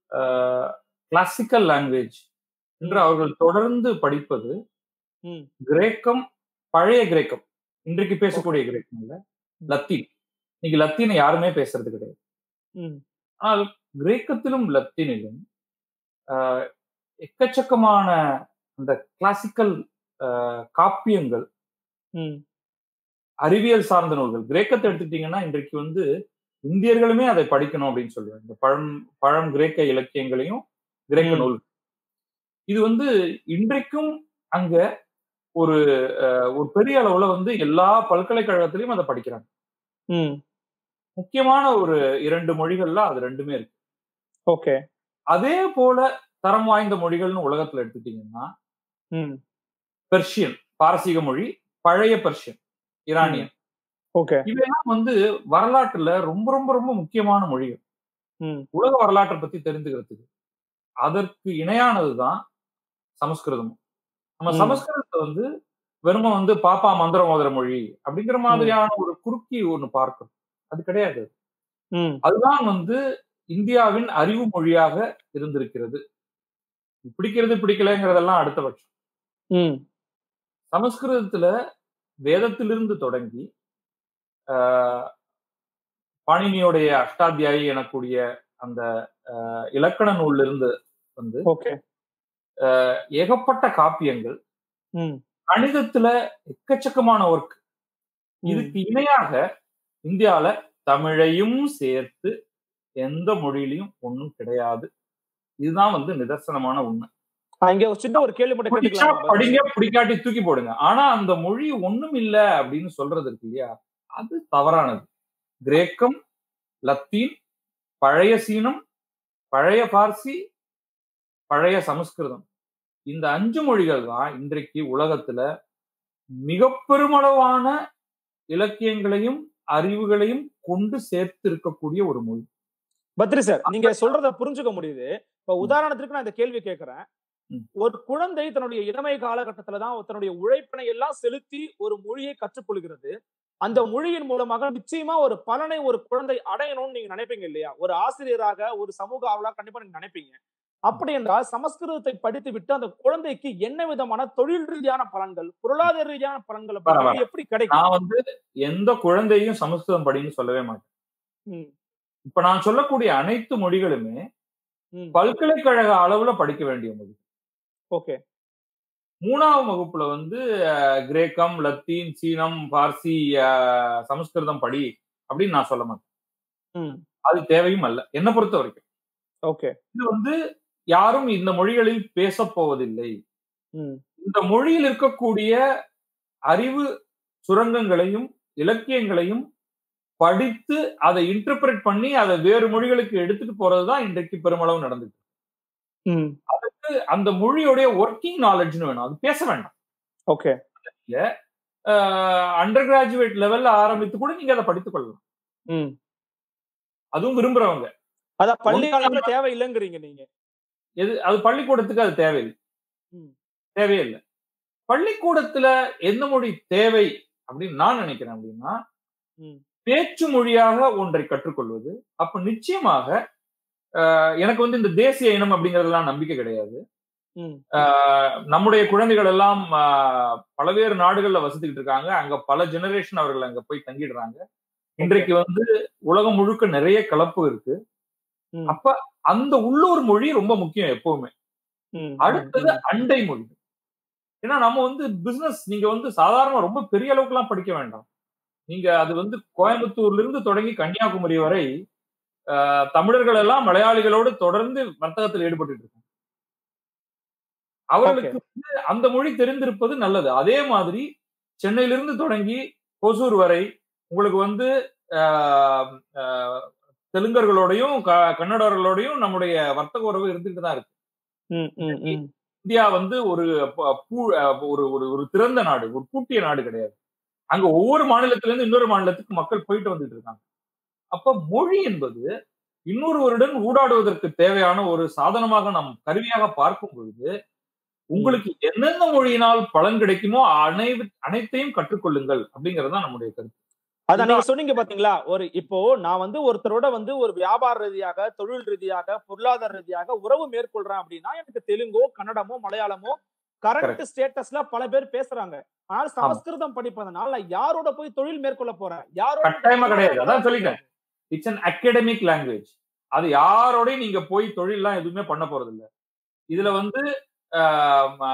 கிளாசிக்கல் லாங்குவேஜ் என்று அவர்கள் தொடர்ந்து படிப்பது ம். கிரேக்கம் பழைய கிரேக்கம் இன்றைக்கு பேசக்கூடிய கிரேக்கம் இல்ல லத்தீன் இன்னைக்கு லத்தீனை யாருமே பேசுறது கிடையாது ம். ஆனால் கிரேக்கத்திலும் லத்தீனிலும் ஆஹ், எக்கச்சக்கமான அந்த கிளாசிக்கல் காப்பியங்கள் ம் அறிவியல் சார்ந்த நூல்கள் கிரேக்கத்தை எடுத்துட்டீங்கன்னா இன்றைக்கு வந்து இந்தியர்களுமே அதை படிக்கணும் அப்படின்னு சொல்லுவேன் இந்த பழம் பழம் கிரேக்க இலக்கியங்களையும் கிரேக்க ம். நூல் இது வந்து இன்றைக்கும் அங்க ஒரு அஹ், ஒரு பெரிய அளவுல வந்து எல்லா பல்கலைக்கழகத்திலையும் அதை படிக்கிறாங்க ம் முக்கியமான ஒரு இரண்டு மொழிகள்ல அது ரெண்டுமே இருக்கு ஓகே அதே போல தரம் வாய்ந்த மொழிகள்னு உலகத்துல எடுத்துட்டீங்கன்னா ம் பெர்ஷியன் பாரசீக மொழி பழைய பெர்ஷியன் ஈரானியன் ஓகே இதெல்லாம் வந்து வரலாற்றுல ரொம்ப ரொம்ப ரொம்ப முக்கியமான மொழிகள் ம் உலக வரலாற்றை பத்தி தெரிஞ்சுக்கிறதுக்கு அதற்கு இணையானதுதான் சமஸ்கிருதம் நம்ம ம். சமஸ்கிருதத்தை வந்து வெறும வந்து பாப்பா மந்திரம் ஓதுற மொழி அப்படிங்கிற மாதிரியான ஒரு குறுக்கி ஒண்ணு பார்க்கணும் அது கிடையாது ம் அதுதான் வந்து இந்தியாவின் அறிவு மொழியாக இருந்திருக்கிறது பிடிக்கிறது பிடிக்கலைங்கிறதெல்லாம் அடுத்த பட்சம் ம் சமஸ்கிருதத்துல வேதத்திலிருந்து தொடங்கி ஆஹ், பாணினியோடைய அஷ்டாத்தியாயி எனக்கூடிய அந்த ஆஹ், இலக்கண நூல்ல இருந்து வந்து ஓகே ஏகப்பட்ட காப்பியங்கள் ம் கணிதத்துல எக்கச்சக்கமான ஒர்க் இதுக்கு இணையாக இந்தியால தமிழையும் சேர்த்து எந்த மொழியிலையும் ஒண்ணும் கிடையாது இதுதான் வந்து நிதர்சனமான உண்மை ஆ, இங்க ஒரு சின்ன ஒரு கேள்வி மட்டும் பிடிச்சா கேட்டுக்கலாம் படிங்க பிடிக்காட்டி தூக்கி போடுங்க ஆனா அந்த மொழி ஒண்ணும் இல்ல அப்படின்னு சொல்றது இருக்கு இல்லையா அது தவறானது கிரேக்கம் லத்தீன் பழைய சீனம் பழைய பார்சி பழைய சமஸ்கிருதம் இந்த அஞ்சு மொழிகள் தான் இன்றைக்கு உலகத்துல மிக பெருமளவான இலக்கியங்களையும் அறிவுகளையும் கொண்டு சேர்த்து இருக்கக்கூடிய ஒரு மொழி பத்ரி சார் நீங்க சொல்றத புரிஞ்சுக்க முடியுது இப்ப உதாரணத்துக்கு நான் இந்த கேள்வி கேட்கிறேன் ம். ஒரு குழந்தை தன்னுடைய இளமை காலகட்டத்துல தான் தன்னுடைய உழைப்பினை எல்லாம் செலுத்தி ஒரு மொழியை கற்றுக்கொள்கிறது அந்த மொழியின் மூலமாக நிச்சயமா ஒரு பலனை ஒரு குழந்தை அடையணும்னு நீங்க நினைப்பீங்க இல்லையா ஒரு ஆசிரியராக ஒரு சமூக ஆவலா கண்டிப்பா நீங்க நினைப்பீங்க அப்படி என்றால் சமஸ்கிருதத்தை படித்து விட்டு அந்த குழந்தைக்கு என்ன விதமான தொழில் ரீதியான பலன்கள் பொருளாதார ரீதியான பலன்களை பற்றி பரவாயில்ல. எப்படி கிடைக்கும் நான் வந்து எந்த குழந்தையும் சமஸ்கிருதம் படின்னு சொல்லவே மாட்டேன் ம், இப்ப நான் சொல்லக்கூடிய அனைத்து மொழிகளுமே ம். பல்கலைக்கழக அளவுல படிக்க வேண்டிய மொழி ஓகே மூணாவது வகுப்புல வந்து அஹ், கிரேக்கம் லத்தீன் சீனம் பார்சி அஹ், சமஸ்கிருதம் படி அப்படின்னு நான் சொல்ல மாட்டேன் ம், அது தேவையும் அல்ல என்னை பொறுத்த வரைக்கும் ஓகே இது வந்து யாரும் இந்த மொழிகளில் பேசப் போவதில்லை ம், இந்த மொழியில் இருக்கக்கூடிய அறிவு சுரங்கங்களையும் இலக்கியங்களையும் படித்து அதை இன்டர்பிரட் பண்ணி அதை வேறு மொழிகளுக்கு எடுத்துட்டு போறதுதான் இன்றைக்கு பெருமளவு நடந்துட்டு ம், இருக்கு. அந்த மொழியோடைய ஒர்க்கிங் நாலேஜ்னு வேணும் அது பேச வேண்டாம் ஓகே அண்டர் கிராஜுவேட் லெவல்ல ஆரம்பித்து கூட நீங்க அதை படித்துக் கொள்ளலாம் ம். அதுவும் விரும்புறவங்க அதான் பள்ளி காலத்துல தேவையில்லைங்கிறீங்க நீங்க எது அது பள்ளிக்கூடத்துக்கு அது தேவையில்லை ம். தேவையில்லை பள்ளிக்கூடத்துல எந்த மொழி தேவை அப்படின்னு நான் நினைக்கிறேன் அப்படின்னா ம். பேச்சு மொழியாக ஒன்றை கற்றுக்கொள்வது அப்ப நிச்சயமாக அஹ், எனக்கு வந்து இந்த தேசிய இனம் அப்படிங்கறதெல்லாம் நம்பிக்கை கிடையாது ம், அஹ், நம்முடைய குழந்தைகள் எல்லாம் அஹ், பல்வேறு நாடுகள்ல வசித்துக்கிட்டு இருக்காங்க அங்க பல ஜெனரேஷன் அவர்கள் அங்க போய் தங்கிடுறாங்க இன்றைக்கு வந்து உலகம் முழுக்க நிறைய கலப்பு இருக்கு ம். அப்ப அந்த உள்ளூர் மொழி ரொம்ப முக்கியம் எப்பவுமே ம், அடுத்தது அண்டை மொழி ஏன்னா நம்ம வந்து பிசினஸ் நீங்க வந்து சாதாரண ரொம்ப பெரிய அளவுக்கு எல்லாம் படிக்க வேண்டாம் நீங்க அது வந்து கோயம்புத்தூர்ல இருந்து தொடங்கி கன்னியாகுமரி வரை ஆஹ், தமிழர்கள் எல்லாம் மலையாளிகளோடு தொடர்ந்து வர்த்தகத்தில் ஈடுபட்டு இருக்காங்க அவர்களுக்கு வந்து அந்த மொழி தெரிந்திருப்பது நல்லது அதே மாதிரி சென்னையிலிருந்து தொடங்கி ஹொசூர் வரை உங்களுக்கு வந்து ஆஹ், ஆஹ், தெலுங்கர்களோடையும் க- கன்னடர்களோடையும் நம்முடைய வர்த்தக உறவு இருந்துட்டு தான் இருக்கு ம், ம், ம். இந்தியா வந்து ஒரு ப- பூ- அஹ் ஒரு ஒரு ஒரு திறந்த நாடு ஒரு பூட்டிய நாடு கிடையாது அங்க ஒவ்வொரு மாநிலத்தில இருந்து இன்னொரு மாநிலத்துக்கு மக்கள் போயிட்டு வந்துட்டு இருக்காங்க அப்ப மொழி என்பது இன்னொருவருடன் ஊடாடுவதற்கு தேவையான ஒரு சாதனமாக நாம் கருவியாக பார்க்கும் பொழுது உங்களுக்கு எந்தெந்த மொழியினால் பலன் கிடைக்குமோ அனை அனைத்தையும் கற்றுக்கொள்ளுங்கள் அப்படிங்கிறது தான் நம்முடைய கருத்து அதான் நீங்க சொன்னீங்க பாத்தீங்களா ஒரு இப்போ நான் வந்து ஒருத்தரோட வந்து ஒரு வியாபார ரீதியாக தொழில் ரீதியாக பொருளாதார ரீதியாக உறவு மேற்கொள்றேன் அப்படின்னா எனக்கு தெலுங்கோ கன்னடமோ மலையாளமோ கரண்ட் ஸ்டேட்டஸ்ல பல பேர் பேசுறாங்க ஆனால் சமஸ்கிருதம் படிப்பதனால நான் யாரோட போய் தொழில் மேற்கொள்ள போறேன் யாரோட கட்டாயமா கிடையாது அதான் சொல்லிட்டேன் இட்ஸ் அன் அகடமிக் லாங்குவேஜ் அது யாரோடய நீங்க போய் தொழில்லாம் எதுவுமே பண்ண போறது இல்ல இதுல வந்து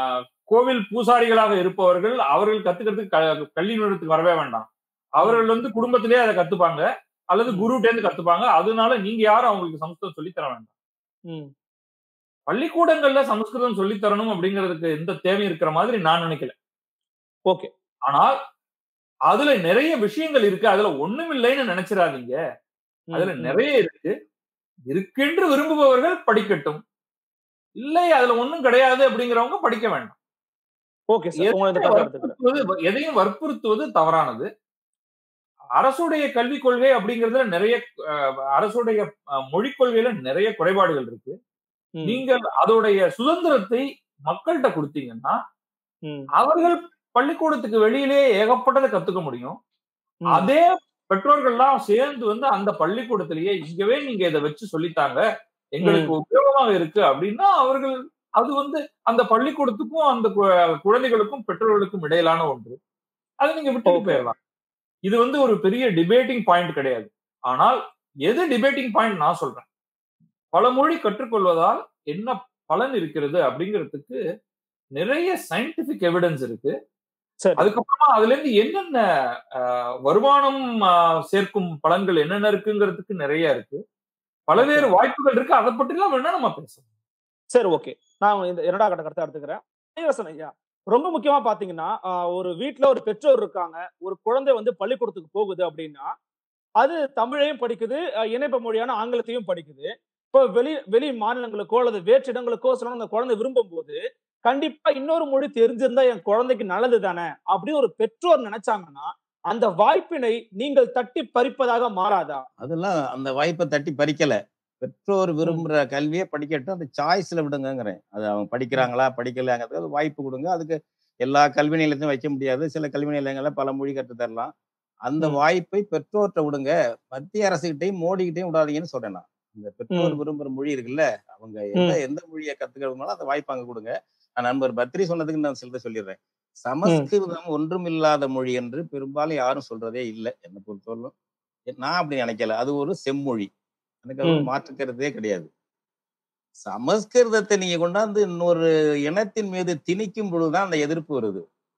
கோவில் பூசாரிகளாக இருப்பவர்கள் அவர்கள் கத்துக்கிறதுக்கு க- கல்வி நிறுவனத்துக்கு வரவே வேண்டாம் அவர்கள் வந்து குடும்பத்திலேயே அதை கத்துப்பாங்க அல்லது குருட்டே இருந்து கத்துப்பாங்க அதனால நீங்க யாரும் அவங்களுக்கு சமஸ்கிருதம் சொல்லித் தர வேண்டாம் ம். பள்ளிக்கூடங்கள்ல சமஸ்கிருதம் சொல்லித் தரணும் அப்படிங்கிறதுக்கு எந்த தேவையும் இருக்கிற மாதிரி நான் நினைக்கல ஓகே ஆனால் அதுல நிறைய விஷயங்கள் இருக்கு அதுல ஒண்ணும் இல்லைன்னு நினைச்சிடாதீங்க ம், அதுல ம். நிறைய இருக்கு இருக்கென்று விரும்புபவர்கள் படிக்கட்டும் இல்லை அதுல ஒண்ணும் கிடையாது அப்படிங்கிறவங்க படிக்க வேண்டாம் ஓகே சார் உங்களை இந்த கருத்தை எடுத்துக்கிறேன் வற்புறுத்துவது எதையும் வற்புறுத்துவது தவறானது அரசுடைய கல்விக் கொள்கை அப்படிங்கறதுல நிறைய அஹ், அரசுடைய அஹ், மொழிக் கொள்கையில நிறைய குறைபாடுகள் இருக்கு ம், நீங்கள் அதோடைய சுதந்திரத்தை மக்கள்கிட்ட கொடுத்தீங்கன்னா ம், அவர்கள் பள்ளிக்கூடத்துக்கு வெளியிலேயே ஏகப்பட்டதை கத்துக்க முடியும் ம். அதே பெற்றோர்கள்லாம் சேர்ந்து வந்து அந்த பள்ளிக்கூடத்திலேயே இங்கவே நீங்க இதை வச்சு சொல்லித்தாங்க எங்களுக்கு உபயோகமாக இருக்கு அப்படின்னா அவர்கள் அது வந்து அந்த பள்ளிக்கூடத்துக்கும் அந்த கு- குழந்தைகளுக்கும் பெற்றோர்களுக்கும் இடையிலான ஒன்று அதை நீங்க விட்டுட்டு Okay. போயிடலாம் இது வந்து ஒரு பெரிய டிபேட்டிங் பாயிண்ட் கிடையாது ஆனால் எது டிபேட்டிங் பாயிண்ட் நான் சொல்றேன் பல மொழி கற்றுக்கொள்வதால் என்ன பலன் இருக்கிறது அப்படிங்கிறதுக்கு நிறைய சயின்டிபிக் எவிடன்ஸ் இருக்கு சரி அதுக்கப்புறமா அதுல இருந்து என்னென்ன ஆஹ், வருமானம் ஆஹ், சேர்க்கும் பலன்கள் என்னென்ன இருக்குங்கிறதுக்கு நிறைய இருக்கு பல்வேறு வாய்ப்புகள் இருக்கு அதை பற்றிலாம் வேணா நம்ம பேசலாம் சரி ஓகே நான் இந்த இரண்டாவது கட்ட கருத்தை எடுத்துக்கிறேன் ஐயரசன் ஐயா ரொம்ப முக்கியமா பாத்தீங்கன்னா ஆஹ், ஒரு வீட்ல ஒரு பெற்றோர் இருக்காங்க ஒரு குழந்தை வந்து பள்ளிக்கூடத்துக்கு போகுது அப்படின்னா அது தமிழையும் படிக்குது அஹ், இணைப்பு மொழியான ஆங்கிலத்தையும் படிக்குது இப்போ வெளி வெளி மாநிலங்களுக்கோ அல்லது வேற்று இடங்களுக்கோ சொல்லணும் அந்த குழந்தை விரும்பும் போது கண்டிப்பா இன்னொரு மொழி தெரிஞ்சிருந்தா என் குழந்தைக்கு நல்லது தானே அப்படின்னு ஒரு பெற்றோர் நினைச்சாங்கன்னா அந்த வாய்ப்பினை நீங்கள் தட்டி பறிப்பதாக மாறாதா அதெல்லாம் அந்த வாய்ப்பை தட்டி பறிக்கல பெற்றோர் விரும்புற கல்வியை படிக்கட்டும் அந்த சாய்ஸ்ல விடுங்கங்கிறேன் அது அவங்க படிக்கிறாங்களா படிக்கலாங்கிறது அது வாய்ப்பு கொடுங்க அதுக்கு எல்லா கல்வி நிலையத்தையும் வைக்க முடியாது சில கல்வி நிலையங்கள்ல பல மொழி கற்றுத் தரலாம் அந்த ம். வாய்ப்பை பெற்றோர்கிட்ட விடுங்க மத்திய அரசுகிட்டையும் மோடிக்கிட்டையும் விடாதீங்கன்னு சொல்றேன் நான் இந்த பெற்றோர் ம். விரும்புற மொழி இருக்குல்ல அவங்க எந்த எந்த மொழியை கத்துக்கிறதுனால அந்த வாய்ப்பு அங்க கொடுங்க நான் நண்பர் பத்ரி சொன்னதுக்கு நான் சிலதை சொல்லிடுறேன் சமஸ்கிருதம் ஒன்றும் இல்லாத மொழி என்று பெரும்பாலும் யாரும் சொல்றதே இல்லை என்னை பொறுத்தவரைக்கும் நான் அப்படி நினைக்கல அது ஒரு செம்மொழி எனக்கு அது ம். மாற்றுக்கிறதே கிடையாது சமஸ்கிருதத்தை நீங்க கொண்டாந்து இன்னொரு இனத்தின் மீது திணிக்கும் பொழுதுதான் அந்த எதிர்ப்பு வருது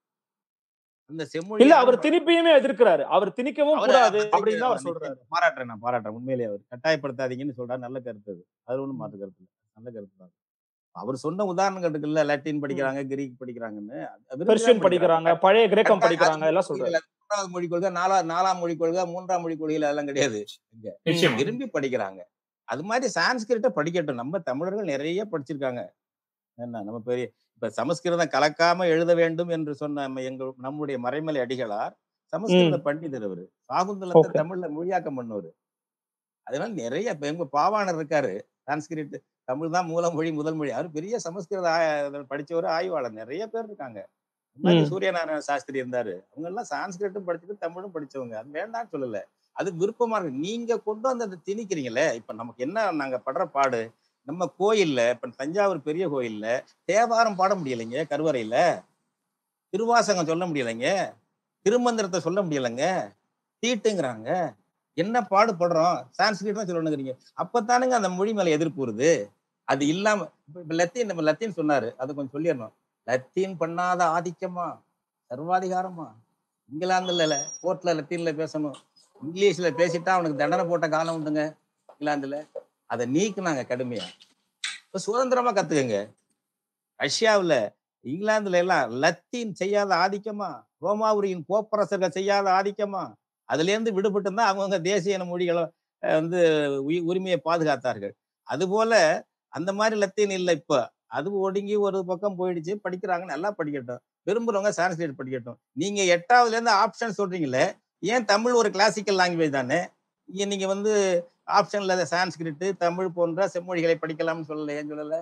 அந்த செம்மொழி இல்ல யாரும் அவர் திணிப்பையுமே எதிர்க்கிறாரு அவர் திணிக்கவும் அவரு கூடாது அந்த அப்படின்னு தான் அவர் நிச்சயம் சொல்றாரு பாராட்டுறேன் நான் பாராட்டுறேன் உண்மையிலேயே அவர் கட்டாயப்படுத்தாதீங்கன்னு சொல்றாரு நல்ல கருத்து அது அது ஒண்ணும் மாற்று கருத்து இல்லை நல்ல கருத்து தான் அவர் சொன்ன உதாரணங்கள் இருக்குல்ல லத்தீன் படிக்கிறாங்க கிரீக் படிக்கிறாங்கன்னு அது விரும்பி தான் பெர்ஷியன் படிக்கிறாங்க பழைய கிரேக்கம் படிக்கிறாங்க எல்லாம் சொல்றாரு இதுல மூன்றாவது மொழி கொள்கை நாலா நாலாம் மொழி கொள்கை மூன்றாம் மொழி கொள்கையில அதெல்லாம் கிடையாது நிச்சயமா விரும்பி படிக்கிறாங்க அது மாதிரி சான்ஸ்கிரிட்ட படிக்கட்டும் நம்ம தமிழர்கள் நிறைய படிச்சிருக்காங்க என்ன நம்ம பெரிய இப்ப சமஸ்கிருதம் கலக்காம எழுத வேண்டும் என்று சொன்ன நம்ம எங்க நம்முடைய மறைமலை அடிகளார் சமஸ்கிருத பண்டிதர் அவரு சாகுந்தலத்தை Okay. தமிழ்ல மொழியாக்கம் பண்ணவர் அதனால நிறைய இப்ப எங்க பாவாணர் இருக்காரு சான்ஸ்கிரிட் தமிழ் தான் மூல மொழி முதல் மொழி அவர் பெரிய சமஸ்கிருத ஆய- படிச்சவர் ஆய்வாளர் நிறைய பேர் இருக்காங்க இந்த மாதிரி ம். சூரியநாராயண சாஸ்திரி இருந்தாரு அவங்க எல்லாம் சான்ஸ்கிரிட்டும் படிச்சுட்டு தமிழும் படிச்சவங்க அது வேண்டாம்னு சொல்லல அது விருப்பமா இருக்கு நீங்க கொண்டு வந்து அதை திணிக்கிறீங்களே இப்ப நமக்கு என்ன நாங்க படுற பாடு நம்ம கோயில்ல இப்ப தஞ்சாவூர் பெரிய கோயில்ல தேவாரம் பாட முடியலைங்க கருவறையில திருவாசகம் சொல்ல முடியலைங்க திருமந்திரத்தை சொல்ல முடியலைங்க தீட்டுங்கிறாங்க என்ன பாடுபடுறோம் சான்ஸ்கிரிட் தான் சொல்லணுங்கிறீங்க அப்பத்தானுங்க அந்த மொழி மேல எதிர்ப்பு வருது அது இல்லாம இப்ப இப்ப லத்தீன் நம்ம லத்தீன் சொன்னாரு அது கொஞ்சம் சொல்லிடணும் லத்தீன் பண்ணாத ஆதிக்கமா சர்வாதிகாரமா இங்கிலாந்துல கோர்ட்ல லத்தீன்ல பேசணும் இங்கிலீஷ்ல பேசிட்டா அவனுக்கு தண்டனை போட்ட காலம் உண்டுங்க இங்கிலாந்துல அதை நீக்குனாங்க கடுமையா இப்ப சுதந்திரமா கத்துக்கங்க ரஷ்யாவுல இங்கிலாந்துல எல்லாம் லத்தீன் செய்யாத ஆதிக்கமா ரோமாபுரியின் போப்பரசர்கள் செய்யாத ஆதிக்கமா அதுல இருந்து விடுபட்டு தான் அவங்கவுங்க தேசிய இன மொழிகளை அஹ், வந்து உயி- உரிமையை பாதுகாத்தார்கள் அதுபோல அந்த மாதிரி லத்தீன் இல்லை இப்ப அது ஒடுங்கி ஒரு பக்கம் போயிடுச்சு படிக்கிறாங்க நல்லா படிக்கட்டும் விரும்புறவங்க சான்ஸ்கிரிட் படிக்கட்டும் நீங்க எட்டாவதுல இருந்து ஆப்ஷன் சொல்றீங்களே ஏன் தமிழ் ஒரு கிளாசிக்கல் லாங்குவேஜ் தானே இங்க நீங்க வந்து ஆப்ஷன்ல சான்ஸ்கிரிட் தமிழ் போன்ற செம்மொழிகளை படிக்கலாம்னு சொல்லல ஏன் சொல்லல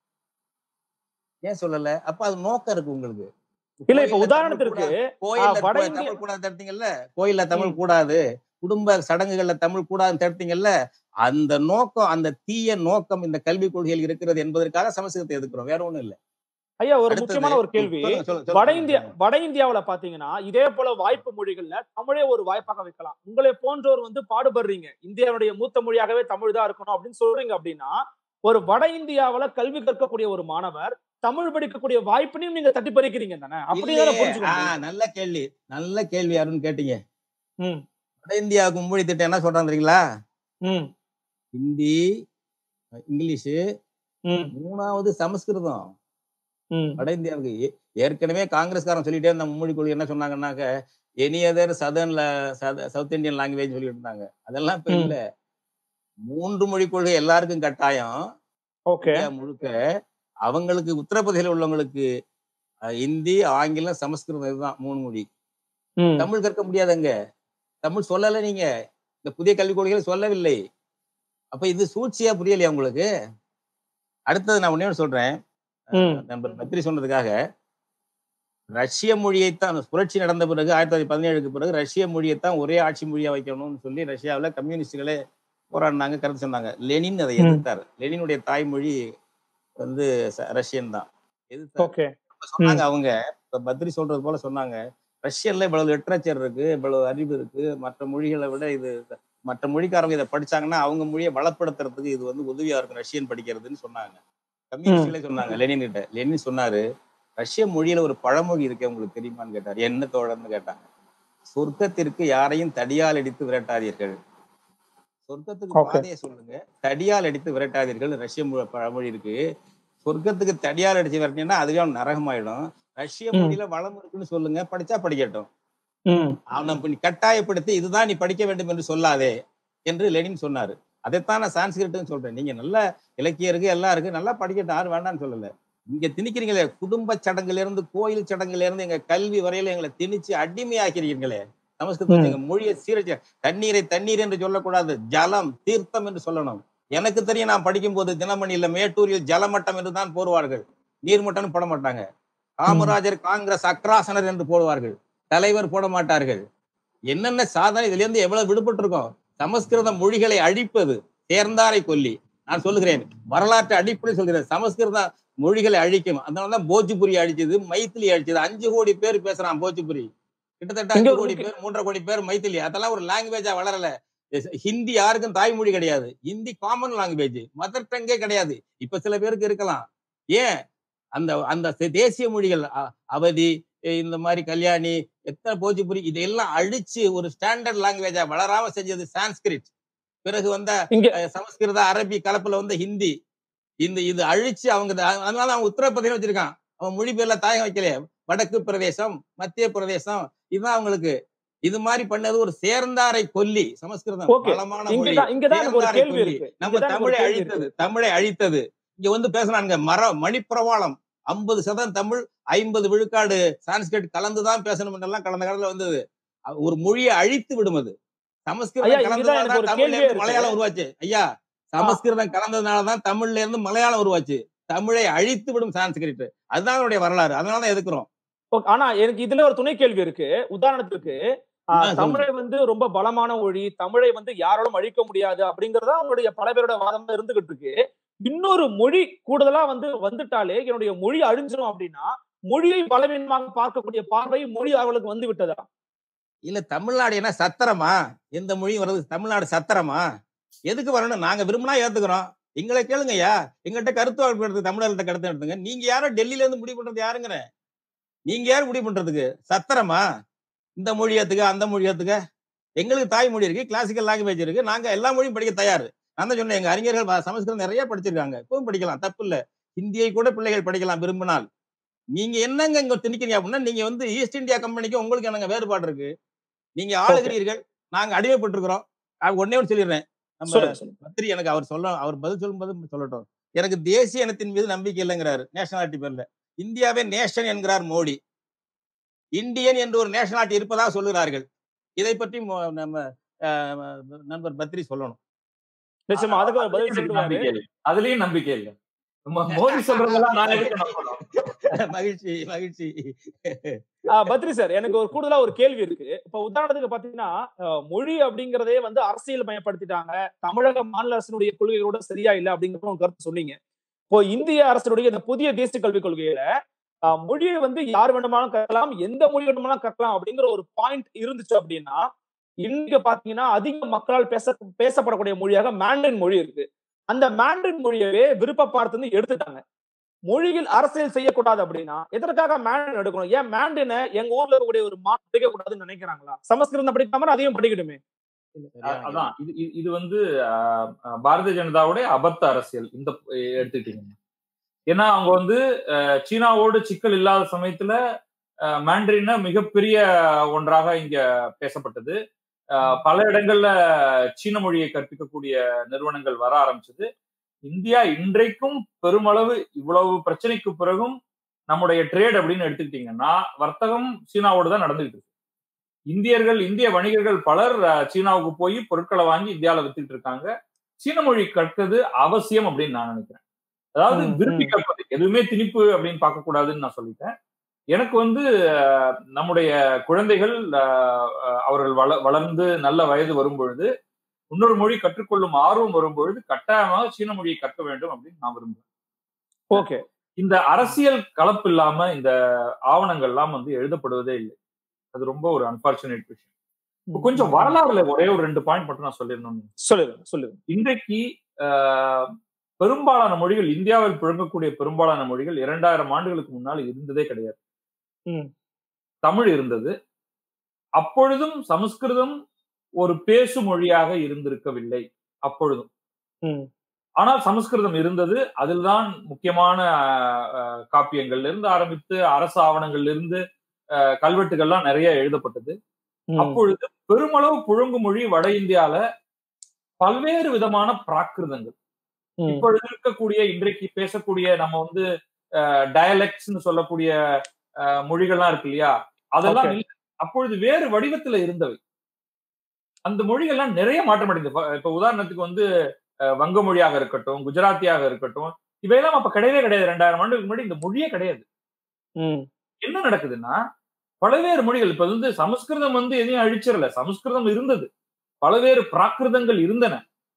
ஏன் சொல்லல அப்ப அது நோக்கம் இருக்கு உங்களுக்கு இல்ல இப்ப கோயில்ல தமிழ் உதாரணத்திற்கு கூடாது. கோயில்ல வட கு- இந்திய- தமிழ் கூடாது தடுத்தீங்கல்ல கோயில்ல தமிழ் கூடாது குடும்ப சடங்குகள்ல தமிழ் கூடாதுன்னு தடுத்தீங்கல்ல அந்த நோக்கம் அந்த தீய நோக்கம் இந்த கல்விக் கொள்கையில் இருக்கிறது என்பதற்காக சமஸ்கிருதத்தை எதுக்குறோம் வேற ஒண்ணும் இல்ல ஐயா ஒரு அடுத்தது- முக்கியமான ஒரு கேள்வி சொல்லுங்க, சொல்லுங்க, சொல்லுங்க. வட இந்தியா வட இந்தியாவுல பாத்தீங்கன்னா இதே போல வாய்ப்பு மொழிகள்ல தமிழே ஒரு வாய்ப்பாக வைக்கலாம் உங்களை போன்றோர் வந்து பாடுபடுறீங்க இந்தியாவுடைய மூத்த மொழியாகவே தமிழ் தான் இருக்கணும் அப்படின்னு சொல்றீங்க அப்படின்னா ஒரு வட இந்தியாவுல கல்வி கற்கக்கூடிய ஒரு மாணவர் தமிழ் படிக்கக்கூடிய வாய்ப்பினையும் நீங்க தட்டி பறிக்கிறீங்க தானே அப்படிதானே இல்லையே. புரிஞ்சுக்க ஆ, முடியும். நல்ல கேள்வி நல்ல கேள்வி அருண் கேட்டீங்க ம், வட இந்தியாவுக்கு மும்மொழி திட்டம் என்ன சொல்றாங்க தெரியுங்களா ம், ஹிந்தி இங்கிலீஷு ம், மூணாவது சமஸ்கிருதம் ம். வட இந்தியாவுக்கு ஏ- ஏற்கனவே காங்கிரஸ்காரன் சொல்லிட்டே இருந்த மும்மொழி கொள்கை என்ன சொன்னாங்கன்னாக்க எனி அதர் சதர்ன்ல சவுத் இந்தியன் லாங்குவேஜ் சொல்லிட்டு இருந்தாங்க அதெல்லாம் இப்ப ம். இல்ல மூன்று மொழி கொள்கை எல்லாருக்கும் கட்டாயம் ஓகே இந்தியா முழுக்க அவங்களுக்கு உத்தரப்பிரதேசில் உள்ளவங்களுக்கு அஹ், இந்தி ஆங்கிலம் சமஸ்கிருதம் இதுதான் மூணு மொழி ம், தமிழ் கற்க முடியாதுங்க தமிழ் சொல்லல நீங்க இந்த புதிய கல்விக் கொள்கைகளை சொல்லவில்லை அப்ப இது சூழ்ச்சியா புரியலையா உங்களுக்கு அடுத்தது நான் ஒண்ணே ஒண்ணு சொல்றேன் ம். நண்பர் பத்ரி சொன்னதுக்காக ரஷ்ய மொழியைத்தான் புரட்சி நடந்த பிறகு ஆயிரத்தி தொள்ளாயிரத்தி பதினேழுக்கு பிறகு ரஷ்ய மொழியைத்தான் ஒரே ஆட்சி மொழியா வைக்கணும்னு சொல்லி ரஷ்யாவுல கம்யூனிஸ்டுகளே போராடினாங்க கருத்து சொன்னாங்க லெனின் அதை ம். எதிர்த்தார் லெனினுடைய தாய்மொழி வந்து ச- ரஷ்யன் தான் எதிர்த்தார் ஓகே அப்ப சொன்னாங்க அவங்க இப்ப பத்ரி சொல்றது போல சொன்னாங்க ரஷ்யன்ல இவ்வளவு லிட்ரேச்சர் இருக்கு இவ்வளவு அறிவு இருக்கு மற்ற மொழிகளை விட இது மற்ற மொழிக்காரங்க இதை படிச்சாங்கன்னா அவங்க மொழியை வளப்படுத்துறதுக்கு இது வந்து உதவியா இருக்கும் ரஷ்யன் படிக்கிறதுன்னு சொன்னாங்க கம்யூனிஸ்ட்களே சொன்னாங்க லெனின் கிட்ட லெனின் சொன்னாரு ரஷ்ய மொழியில ஒரு பழமொழி இருக்கு உங்களுக்கு தெரியுமான்னு கேட்டார் என்ன தோழர்னு கேட்டாங்க சொர்க்கத்திற்கு யாரையும் தடியால் அடித்து விரட்டாதீர்கள் சொர்க்கத்துக்கு Okay. பாதையை சொல்லுங்க தடியால் அடித்து விரட்டாதீர்கள் ரஷ்ய மொழி பழமொழி இருக்கு சொர்க்கத்துக்கு தடியால் அடிச்சு விரட்டினா அதுவே அவன் நரகமாயிடும் ரஷ்ய ம். மொழியில வளம் இருக்குன்னு சொல்லுங்க படிச்சா படிக்கட்டும் ம், அவனை இப்ப நீ கட்டாயப்படுத்தி இதுதான் நீ படிக்க வேண்டும் என்று சொல்லாதே என்று லெனின் சொன்னாரு அதைத்தான் நான் சான்ஸ்கிரிட்னு சொல்றேன் நீங்க நல்ல இலக்கியம் இருக்கு எல்லாம் இருக்கு நல்லா படிக்கட்டும் யாரும் வேண்டாம்னு சொல்லல இங்க திணிக்கிறீங்களே குடும்ப சடங்குல இருந்து கோயில் சடங்குல இருந்து எங்க கல்வி வரையில எங்களை திணிச்சு அடிமையாக்கிறீங்களே சமஸ்கிருதம் ம். எங்க மொழியை சீரழிச்ச தண்ணீரை தண்ணீர் என்று சொல்லக்கூடாது ஜலம் தீர்த்தம் என்று சொல்லணும் எனக்கு தெரியும் நான் படிக்கும்போது தினமணியில மேட்டூரில் ஜலமட்டம் என்று தான் போடுவார்கள் நீர்மட்டம்னு போட மாட்டாங்க காமராஜர் காங்கிரஸ் அக்ராசனர் என்று போடுவார்கள் தலைவர் போட மாட்டார்கள் என்னென்ன சாதனை இதுல இருந்து எவ்வளவு விடுபட்டு இருக்கோம் சமஸ்கிருத மொழிகளை அழிப்பது சேர்ந்தாரை கொல்லி நான் சொல்லுகிறேன் வரலாற்று அடிப்படை சொல்கிறேன் சமஸ்கிருத மொழிகளை அழிக்கும் அதனாலதான் போஜ்புரி அழிச்சது மைத்திலி அழிச்சது அஞ்சு கோடி பேர் பேசுறான் போஜ்புரி கிட்டத்தட்ட இங்க அஞ்சு ஒரு கோடி முக்கிய- பேர் மூன்றரை கோடி பேர் மைத்திலி அதெல்லாம் ஒரு லாங்குவேஜா வளரல ஹிந்தி யாருக்கும் தாய்மொழி கிடையாது ஹிந்தி காமன் லாங்குவேஜ் மதர் டங்கே கிடையாது இப்ப சில பேருக்கு இருக்கலாம் ஏன் அந்த அந்த தே- தேசிய மொழிகள் அ- அவதி எ- இந்த மாதிரி கல்யாணி எத்தனை போஜ்புரி இதெல்லாம் அழிச்சு ஒரு ஸ்டாண்டர்ட் லாங்குவேஜா வளராம செஞ்சது சான்ஸ்கிரிட் பிறகு வந்த இங்க அஹ், சமஸ்கிருத அரபி கலப்புல வந்த ஹிந்தி இந்த இது அழிச்சு அவங்க இத- அதனால அவன் உத்தரப்பிரதேசம் வச்சிருக்கான் அவன் மொழி பேர்ல தாயகம் வைக்கலையே வடக்கு பிரதேசம் மத்திய பிரதேசம் இதுதான் அவங்களுக்கு இது மாதிரி பண்ணது ஒரு சேர்ந்தாரை கொல்லி சமஸ்கிருதம் Okay. பலமான மொழி இங்கதான் இங்கதான் எனக்கு ஒரு சேர்ந்தாரை கேள்வி கொல்லி. இருக்கு நம்ம இங்கதான் எனக்கு ஒரு தமிழை கேள்வி இருக்கு. அழித்தது தமிழை அழித்தது இங்க வந்து பேசுனாங்க மர மணிப்பிரவாளம் ஐம்பது சதம் தமிழ் ஐம்பது விழுக்காடு சான்ஸ்கிரிட் கலந்துதான் பேசணும் எல்லாம் கடந்த காலத்துல வந்தது அ- ஒரு மொழியை அழித்து விடும் அது ஐயா, சமஸ்கிருதம் இங்கதான் கலந்ததுனால எனக்கு ஒரு தான் தமிழ்ல கேள்வியே இருந்து இருக்கு. மலையாளம் உருவாச்சு ஐயா சமஸ்கிருதம் கலந்ததுனால தான் தமிழ்ல இருந்து மலையாளம் உருவாச்சு தமிழை அழித்து விடும் சான்ஸ்கிரிட் அதுதான் அதனுடைய வரலாறு அதனால தான் எதுக்குறோம் Okay, ஆனா எனக்கு இதுல ஒரு துணை கேள்வி இருக்கு உதாரணத்துக்கு ஆ, ஆ, சொல்லுங்க. தமிழை வந்து ரொம்ப பலமான மொழி தமிழை வந்து யாராலும் அழிக்க முடியாது அப்படிங்கறதா அவங்களுடைய பல பேரோட வாதமா இருந்துகிட்டு இருக்கு இன்னொரு மொழி கூடுதலா வந்து வந்துட்டாலே என்னுடைய மொழி அழிஞ்சிரும் அப்படின்னா மொழியை பலவீனமாக பார்க்கக்கூடிய பார்வை மொழி அவர்களுக்கு வந்து விட்டதா இல்ல தமிழ்நாடு என்ன சத்திரமா எந்த மொழியும் வருது தமிழ்நாடு சத்திரமா எதுக்கு வரணும் நாங்க விரும்பினா ஏத்துக்கிறோம் எங்களை கேளுங்கய்யா எங்கள்கிட்ட கருத்து வழக்கு எடுத்து தமிழர்கிட்ட கருத்து எடுத்துங்க நீங்க யாரோ டெல்லியில இருந்து முடிவு பண்றது யாருங்கிற நீங்க யார் முடிவு பண்றதுக்கு சத்திரமா இந்த மொழி ஏத்துக்க அந்த மொழி ஏத்துக்க எங்களுக்கு தாய்மொழி இருக்கு கிளாசிக்கல் லாங்குவேஜ் இருக்கு நாங்க எல்லா மொழியும் படிக்க தயார் நான் தான் சொன்னேன் எங்க அறிஞர்கள் வ- சமஸ்கிருதம் நிறைய படிச்சிருக்காங்க இப்பவும் படிக்கலாம் தப்பு இல்ல ஹிந்தியை கூட பிள்ளைகள் படிக்கலாம் விரும்பினால் நீங்க என்னங்க இங்க திணிக்கிறீங்க அப்படின்னா நீங்க வந்து ஈஸ்ட் இந்தியா கம்பெனிக்கு உங்களுக்கு என்னங்க வேறுபாடு இருக்கு நீங்க ஆளுகிறீர்கள் நாங்க அடிமைப்பட்டிருக்கிறோம் நான் ஒன்னே ஒன்று சொல்லிடுறேன் நம்ம சொல்லுங்க சொல்லுங்க பத்திரி எனக்கு அவர் சொல்ல அவர் பதில் சொல்லும்போது சொல்லட்டும் எனக்கு தேசிய இனத்தின் மீது நம்பிக்கை இல்லைங்கிறாரு நேஷனாலிட்டி பேர்ல இந்தியாவே நேஷன் என்கிறார் மோடி இந்தியன் என்று ஒரு நேஷனாலிட்டி இருப்பதாக சொல்லுகிறார்கள் இதை பற்றி மோ- நம்ம அஹ், நண்பர் பத்ரி சொல்லணும் நிச்சயமா அதுக்கு ஒரு பதில் அதுலயும் எனக்கு சொல்லுவாரு நம்பிக்கை இல்லை. அதுலயும் நம்பிக்கை இல்ல நம்ம மோடி சொல்றதெல்லாம் நான் எதுக்கு நம்பணும் மகிழ்ச்சி மகிழ்ச்சி ஆ, பத்ரி சார் எனக்கு ஒரு கூடுதலா ஒரு கேள்வி இருக்கு இப்ப உதாரணத்துக்கு பாத்தீங்கன்னா அஹ், மொழி அப்படிங்கறதே வந்து அரசியல் மயப்படுத்திட்டாங்க தமிழக மாநில அரசினுடைய கொள்கைகளோட சரியா இல்ல அப்படிங்கிற ஒரு கருத்து சொன்னீங்க இப்போ இந்திய அரசினுடைய இந்த புதிய தேசிய கல்விக் கொள்கையில அஹ், மொழியை வந்து யார் வேண்டுமானாலும் கற்கலாம் எந்த மொழி வேண்டுமானாலும் கற்கலாம் அப்படிங்கிற ஒரு பாயிண்ட் இருந்துச்சு அப்படின்னா இன்னைக்கு பாத்தீங்கன்னா அதிக மக்களால் பேச பேசப்படக்கூடிய மொழியாக மேண்ட்ரின் மொழி இருக்கு அந்த மேண்ட்ரின் மொழியவே விருப்ப பார்த்து எடுத்துட்டாங்க மொழியில் அரசியல் செய்யக்கூடாது அப்படின்னா எதற்காக மேண்டின் எடுக்கணும் ஏன் மேண்டினை எங்க ஊர்ல இருக்கக்கூடிய ஒரு மா படிக்க கூடாதுன்னு நினைக்கிறாங்களா சமஸ்கிருதம் படிக்காம அதையும் படிக்கணுமே அ- அதான் இது இது- இது வந்து அஹ், அஹ், பாரதிய ஜனதாவுடைய அபத்த அரசியல் இந்த எடுத்துக்கிட்டீங்க ஏன்னா அவங்க வந்து அஹ், சீனாவோடு சிக்கல் இல்லாத சமயத்துல அஹ், மாண்ட்ரின மிகப்பெரிய ஒன்றாக இங்க பேசப்பட்டது அஹ், பல இடங்கள்ல சீன மொழியை கற்பிக்கக்கூடிய நிறுவனங்கள் வர ஆரம்பிச்சது இந்தியா இன்றைக்கும் பெருமளவு இவ்வளவு பிரச்சனைக்கு பிறகும் நம்முடைய ட்ரேட் அப்படின்னு எடுத்துக்கிட்டீங்கன்னா வர்த்தகம் சீனாவோடு தான் நடந்துகிட்டு இருக்கு இந்தியர்கள் இந்திய வணிகர்கள் பலர் அஹ், சீனாவுக்கு போய் பொருட்களை வாங்கி இந்தியாவில் வித்துட்டு இருக்காங்க சீன மொழி கற்றது அவசியம் அப்படின்னு நான் நினைக்கிறேன் அதாவது ம், விரும்பி ம். கற்பது எதுவுமே திணிப்பு அப்படின்னு பார்க்க கூடாதுன்னு நான் சொல்லிட்டேன் எனக்கு வந்து அஹ், நம்முடைய குழந்தைகள் அஹ், அஹ், அவர்கள் வள வளர்ந்து நல்ல வயது வரும் பொழுது இன்னொரு மொழி கற்றுக்கொள்ளும் ஆர்வம் வரும் பொழுது கட்டாயமாக சீன மொழியை கற்க வேண்டும் அப்படின்னு நான் விரும்புறேன் ஓகே இந்த அரசியல் கலப்பு இல்லாம இந்த ஆவணங்கள் எல்லாம் வந்து எழுதப்படுவதே இல்லை அது ரொம்ப ஒரு அன்பார்ச்சுனேட் விஷயம் இப்ப கொஞ்சம் வரலாறுல ஒரே ஒரு ரெண்டு பாயிண்ட் மட்டும் நான் சொல்லிடணும் சொல்லுங்க சொல்லுங்க இன்றைக்கு ஆஹ், பெரும்பாலான மொழிகள் இந்தியாவில் புழங்கக்கூடிய பெரும்பாலான மொழிகள் இரண்டாயிரம் ஆண்டுகளுக்கு முன்னால் இருந்ததே கிடையாது ம். தமிழ் இருந்தது அப்பொழுதும் சமஸ்கிருதம் ஒரு பேசு மொழியாக இருந்திருக்கவில்லை அப்பொழுதும் ம். ஆனால் சமஸ்கிருதம் இருந்தது அதில்தான் முக்கியமான ஆஹ், காப்பியங்கள்ல இருந்து ஆரம்பித்து அரசு ஆவணங்கள்ல இருந்து ஆஹ், கல்வெட்டுகள்லாம் நிறைய எழுதப்பட்டது ம். அப்பொழுது பெருமளவு புழங்கு மொழி வட இந்தியால பல்வேறு விதமான பிராகிருதங்கள் ம். இப்பொழுது இருக்கக்கூடிய இன்றைக்கு பேசக்கூடிய நம்ம வந்து டயலெக்ட்ஸ்னு சொல்லக்கூடிய அஹ், மொழிகள்லாம் இருக்கு இல்லையா அதெல்லாம் Okay. இல்ல. அப்பொழுது வேறு வடிவத்துல இருந்தவை அந்த மொழிகள்லாம் நிறைய மாற்றம் அடைந்தது இப்ப- இப்ப உதாரணத்துக்கு வந்து அஹ், வங்க மொழியாக இருக்கட்டும் குஜராத்தியாக இருக்கட்டும் இவையெல்லாம் அப்ப கிடையவே கிடையாது ரெண்டாயிரம் ஆண்டுகளுக்கு முன்னாடி இந்த மொழியே கிடையாது ம். என்ன நடக்குதுன்னா பல்வேறு மொழிகள் இப்ப வந்து சமஸ்கிருதம் வந்து எதையும் அழிச்சிடல சமஸ்கிருதம் இருந்தது பல்வேறு பிராகிருதங்கள் இருந்தன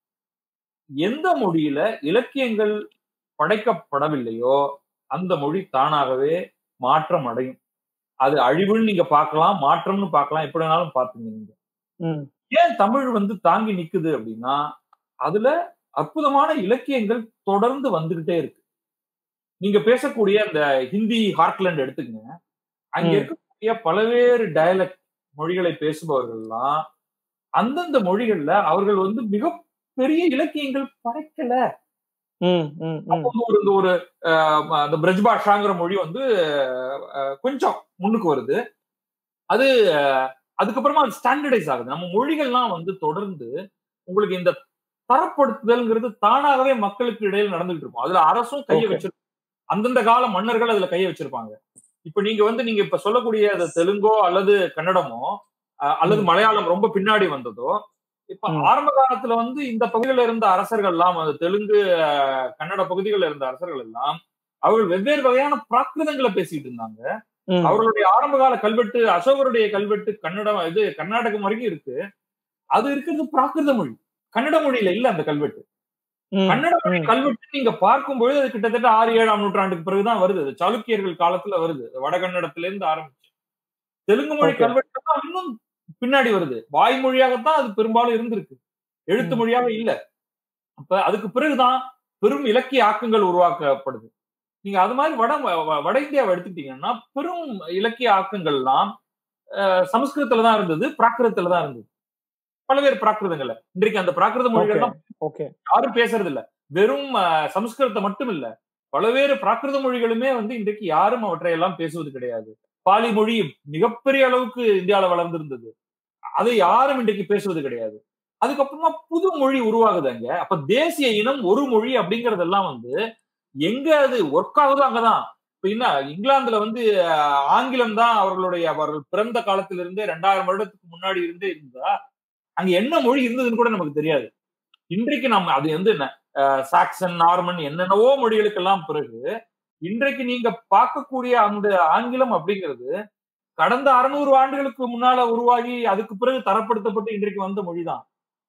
எந்த மொழியில இலக்கியங்கள் படைக்கப்படவில்லையோ அந்த மொழி தானாகவே மாற்றம் அடையும் அது அழிவுன்னு நீங்க பார்க்கலாம் மாற்றம்னு பார்க்கலாம் எப்படி வேணாலும் பார்த்துங்க நீங்க ம். ஏன் தமிழ் வந்து தாங்கி நிக்குது அப்படின்னா அதுல அற்புதமான இலக்கியங்கள் தொடர்ந்து வந்துகிட்டே இருக்கு நீங்க பேசக்கூடிய அந்த ஹிந்தி ஹார்ட்லேண்ட் எடுத்துக்கங்க அங்க ம். இருக்கக்கூடிய பல்வேறு டயலக்ட் மொழிகளை பேசுபவர்கள்லாம் அந்தந்த மொழிகள்ல அவர்கள் வந்து மிக பெரிய இலக்கியங்கள் படைக்கல ம். ம். ம். அப்போ வந்து ஒரு இந்த ஒரு அஹ், அந்த பிரஜ் பாஷாங்கிற மொழி வந்து அஹ், கொஞ்சம் முன்னுக்கு வருது அது அஹ், அதுக்கப்புறமா அது ஸ்டாண்டர்டைஸ் ஆகுது நம்ம மொழிகள்லாம் வந்து தொடர்ந்து உங்களுக்கு இந்த தரப்படுத்துதல்ங்கிறது தானாகவே மக்களுக்கு இடையில நடந்துகிட்டு இருக்கும் அதுல அரசும் கையை Okay. வச்சிருக்கும் அந்தந்த கால மன்னர்கள் அதுல கையை வச்சிருப்பாங்க இப்ப நீங்க வந்து நீங்க இப்ப சொல்லக்கூடிய அந்த தெலுங்கோ அல்லது கன்னடமோ அஹ், அல்லது மலையாளம் ரொம்ப பின்னாடி வந்ததோ இப்ப ம். ஆரம்ப காலத்துல வந்து இந்த பகுதியில இருந்த அரசர்கள் எல்லாம் அந்த தெலுங்கு அஹ், கன்னட பகுதிகளில் இருந்த அரசர்கள் எல்லாம் அவர்கள் வெவ்வேறு வகையான பிராகிருதங்களை பேசிட்டு இருந்தாங்க ம். அவர்களுடைய ஆரம்ப கால கல்வெட்டு அசோகருடைய கல்வெட்டு கன்னடம் இது கர்நாடகம் வரைக்கும் இருக்கு அது இருக்கிறது பிராகிருத மொழி கன்னட மொழியில இல்ல அந்த கல்வெட்டு ம். கன்னட மொழி ம். கல்வெட்டு நீங்க பார்க்கும்பொழுது அது கிட்டத்தட்ட ஆறு ஏழாம் நூற்றாண்டுக்கு பிறகுதான் வருது அது சாளுக்கியர்கள் காலத்துல வருது வடகன்னடத்துல இருந்து ஆரம்பிச்சு தெலுங்கு மொழி Okay. கல்வெட்டு தான் இன்னும் பின்னாடி வருது வாய்மொழியாகத்தான் அது பெரும்பாலும் இருந்திருக்கு எழுத்து ம். மொழியாக இல்ல அப்ப அதுக்கு பிறகுதான் பெரும் இலக்கிய ஆக்கங்கள் உருவாக்கப்படுது நீங்க அது மாதிரி வட வ- வட இந்தியாவை எடுத்துக்கிட்டீங்கன்னா பெரும் இலக்கிய ஆக்கங்கள் எல்லாம் அஹ், சமஸ்கிருதத்துல தான் இருந்தது பிராகிருதத்துல தான் இருந்தது பல்வேறு பிராகிருதங்கள்ல இன்றைக்கு அந்த பிராகிருத மொழிகள் Okay. தான் ஓகே யாரும் பேசுறது இல்ல வெறும் அஹ், சமஸ்கிருதத்தை மட்டும் இல்ல பல்வேறு பிராகிருத மொழிகளுமே வந்து இன்றைக்கு யாரும் அவற்றை எல்லாம் பேசுவது கிடையாது பாலி மொழி மிகப்பெரிய அளவுக்கு இந்தியால வளர்ந்திருந்தது அதை யாரும் இன்றைக்கு பேசுவது கிடையாது அதுக்கப்புறமா புது மொழி உருவாகுது அங்க அப்ப தேசிய இனம் ஒரு மொழி அப்படிங்கறதெல்லாம் வந்து எங்க அது ஒர்க் ஆகுதோ அங்கதான் இப்ப என்ன இங்கிலாந்துல வந்து அஹ், ஆங்கிலம் தான் அவர்களுடைய அவர்கள் பிறந்த காலத்திலிருந்தே ரெண்டாயிரம் வருடத்துக்கு முன்னாடி இருந்தே இருந்தா அங்க என்ன மொழி இருந்ததுன்னு கூட நமக்கு தெரியாது இன்றைக்கு நம்ம அது வந்து என்ன அஹ், சாக்சன் நார்மன் என்னென்னவோ மொழிகளுக்கெல்லாம் பிறகு இன்றைக்கு நீங்க பார்க்கக்கூடிய அந்த ஆங்கிலம் அப்படிங்கிறது கடந்த அறுநூறு ஆண்டுகளுக்கு முன்னால உருவாகி அதுக்கு பிறகு தரப்படுத்தப்பட்டு இன்றைக்கு வந்த மொழிதான்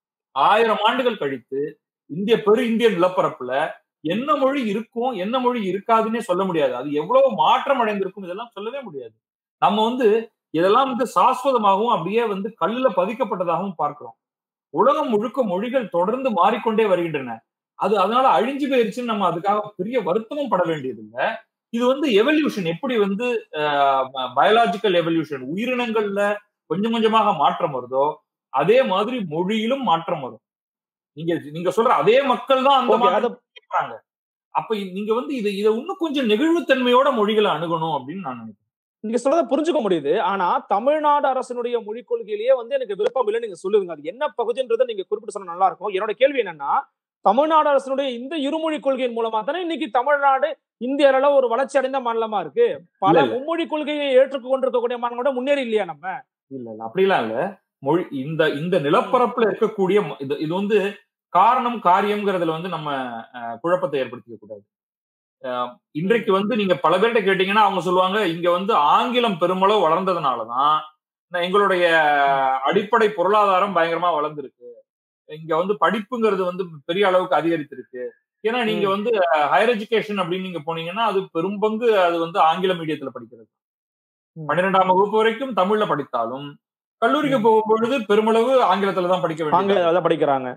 ஆயிரம் ஆண்டுகள் கழித்து இந்திய பெரு இந்திய நிலப்பரப்புல என்ன மொழி இருக்கும் என்ன மொழி இருக்காதுன்னே சொல்ல முடியாது அது எவ்வளவு மாற்றம் அடைந்திருக்கும் இதெல்லாம் சொல்லவே முடியாது நம்ம வந்து இதெல்லாம் வந்து சாஸ்வதமாகவும் அப்படியே வந்து கல்லுல பதிக்கப்பட்டதாகவும் பார்க்கிறோம் உலகம் முழுக்க மொழிகள் தொடர்ந்து மாறிக்கொண்டே வருகின்றன அது அதனால அழிஞ்சு போயிருச்சுன்னு நம்ம அதுக்காக பெரிய வருத்தமும் பட வேண்டியது இல்ல இது வந்து எவல்யூஷன் எப்படி வந்து பயாலாஜிக்கல் எவல்யூஷன் உயிரினங்கள்ல கொஞ்சம் கொஞ்சமாக மாற்றம் வருதோ அதே மாதிரி மொழியிலும் மாற்றம் வரும் நீங்க நீங்க சொல்ற அதே மக்கள் தான் அந்த Okay, மாதிரி அத- கேட்கறாங்க அப்ப இ- நீங்க வந்து இது இதை இன்னும் கொஞ்சம் நெகிழ்வுத்தன்மையோட மொழிகளை அணுகணும் அப்படின்னு நான் நினைக்கிறேன் நீங்க சொல்றத புரிஞ்சுக்க முடியுது ஆனா தமிழ்நாடு அரசினுடைய மொழிக் கொள்கையிலேயே வந்து எனக்கு விருப்பம் இல்லை நீங்க சொல்லுவீங்க அது என்ன பகுதின்றதை நீங்க குறிப்பிட்டு சொன்னா நல்லா இருக்கும் என்னோட கேள்வி என்னன்னா தமிழ்நாடு அரசினுடைய இந்த இருமொழி கொள்கையின் மூலமா தானே இன்னைக்கு தமிழ்நாடு இந்திய அளவு ஒரு வளர்ச்சி அடைந்த மாநிலமா இருக்கு பல இல்ல, இல்ல. மும்மொழி கொள்கையை ஏற்றுக் கொண்டிருக்கக்கூடிய மாநிலம் கூட முன்னேறி இல்லையா நம்ம இல்ல இல்ல அப்படிலாம் இல்ல மொழி இந்த இந்த நிலப்பரப்புல இருக்கக்கூடிய ம- இது இது வந்து காரணம் காரியம்ங்கிறதுல வந்து நம்ம அஹ், குழப்பத்தை ஏற்படுத்திக்க கூடாது அஹ், இன்றைக்கு வந்து நீங்க பல பேர்கிட்ட கேட்டீங்கன்னா அவங்க சொல்லுவாங்க இங்க வந்து ஆங்கிலம் பெருமளவு வளர்ந்ததுனாலதான் நான் எங்களுடைய அடிப்படை பொருளாதாரம் பயங்கரமா வளர்ந்துருக்கு இங்க வந்து படிப்புங்கிறது வந்து பெரிய அளவுக்கு அதிகரித்திருக்கு ஏன்னா நீங்க ம். வந்து ஹையர் எஜுகேஷன் அப்படின்னு நீங்க போனீங்கன்னா அது பெரும் பங்கு அது வந்து ஆங்கில மீடியத்துல படிக்கிறது ம். பன்னிரெண்டாம் வகுப்பு வரைக்கும் தமிழ்ல படித்தாலும் கல்லூரிக்கு போகும் பொழுது பெருமளவு ஆங்கிலத்துல தான் படிக்க வேண்டியது ஆங்கிலம் தான் படிக்கிறாங்க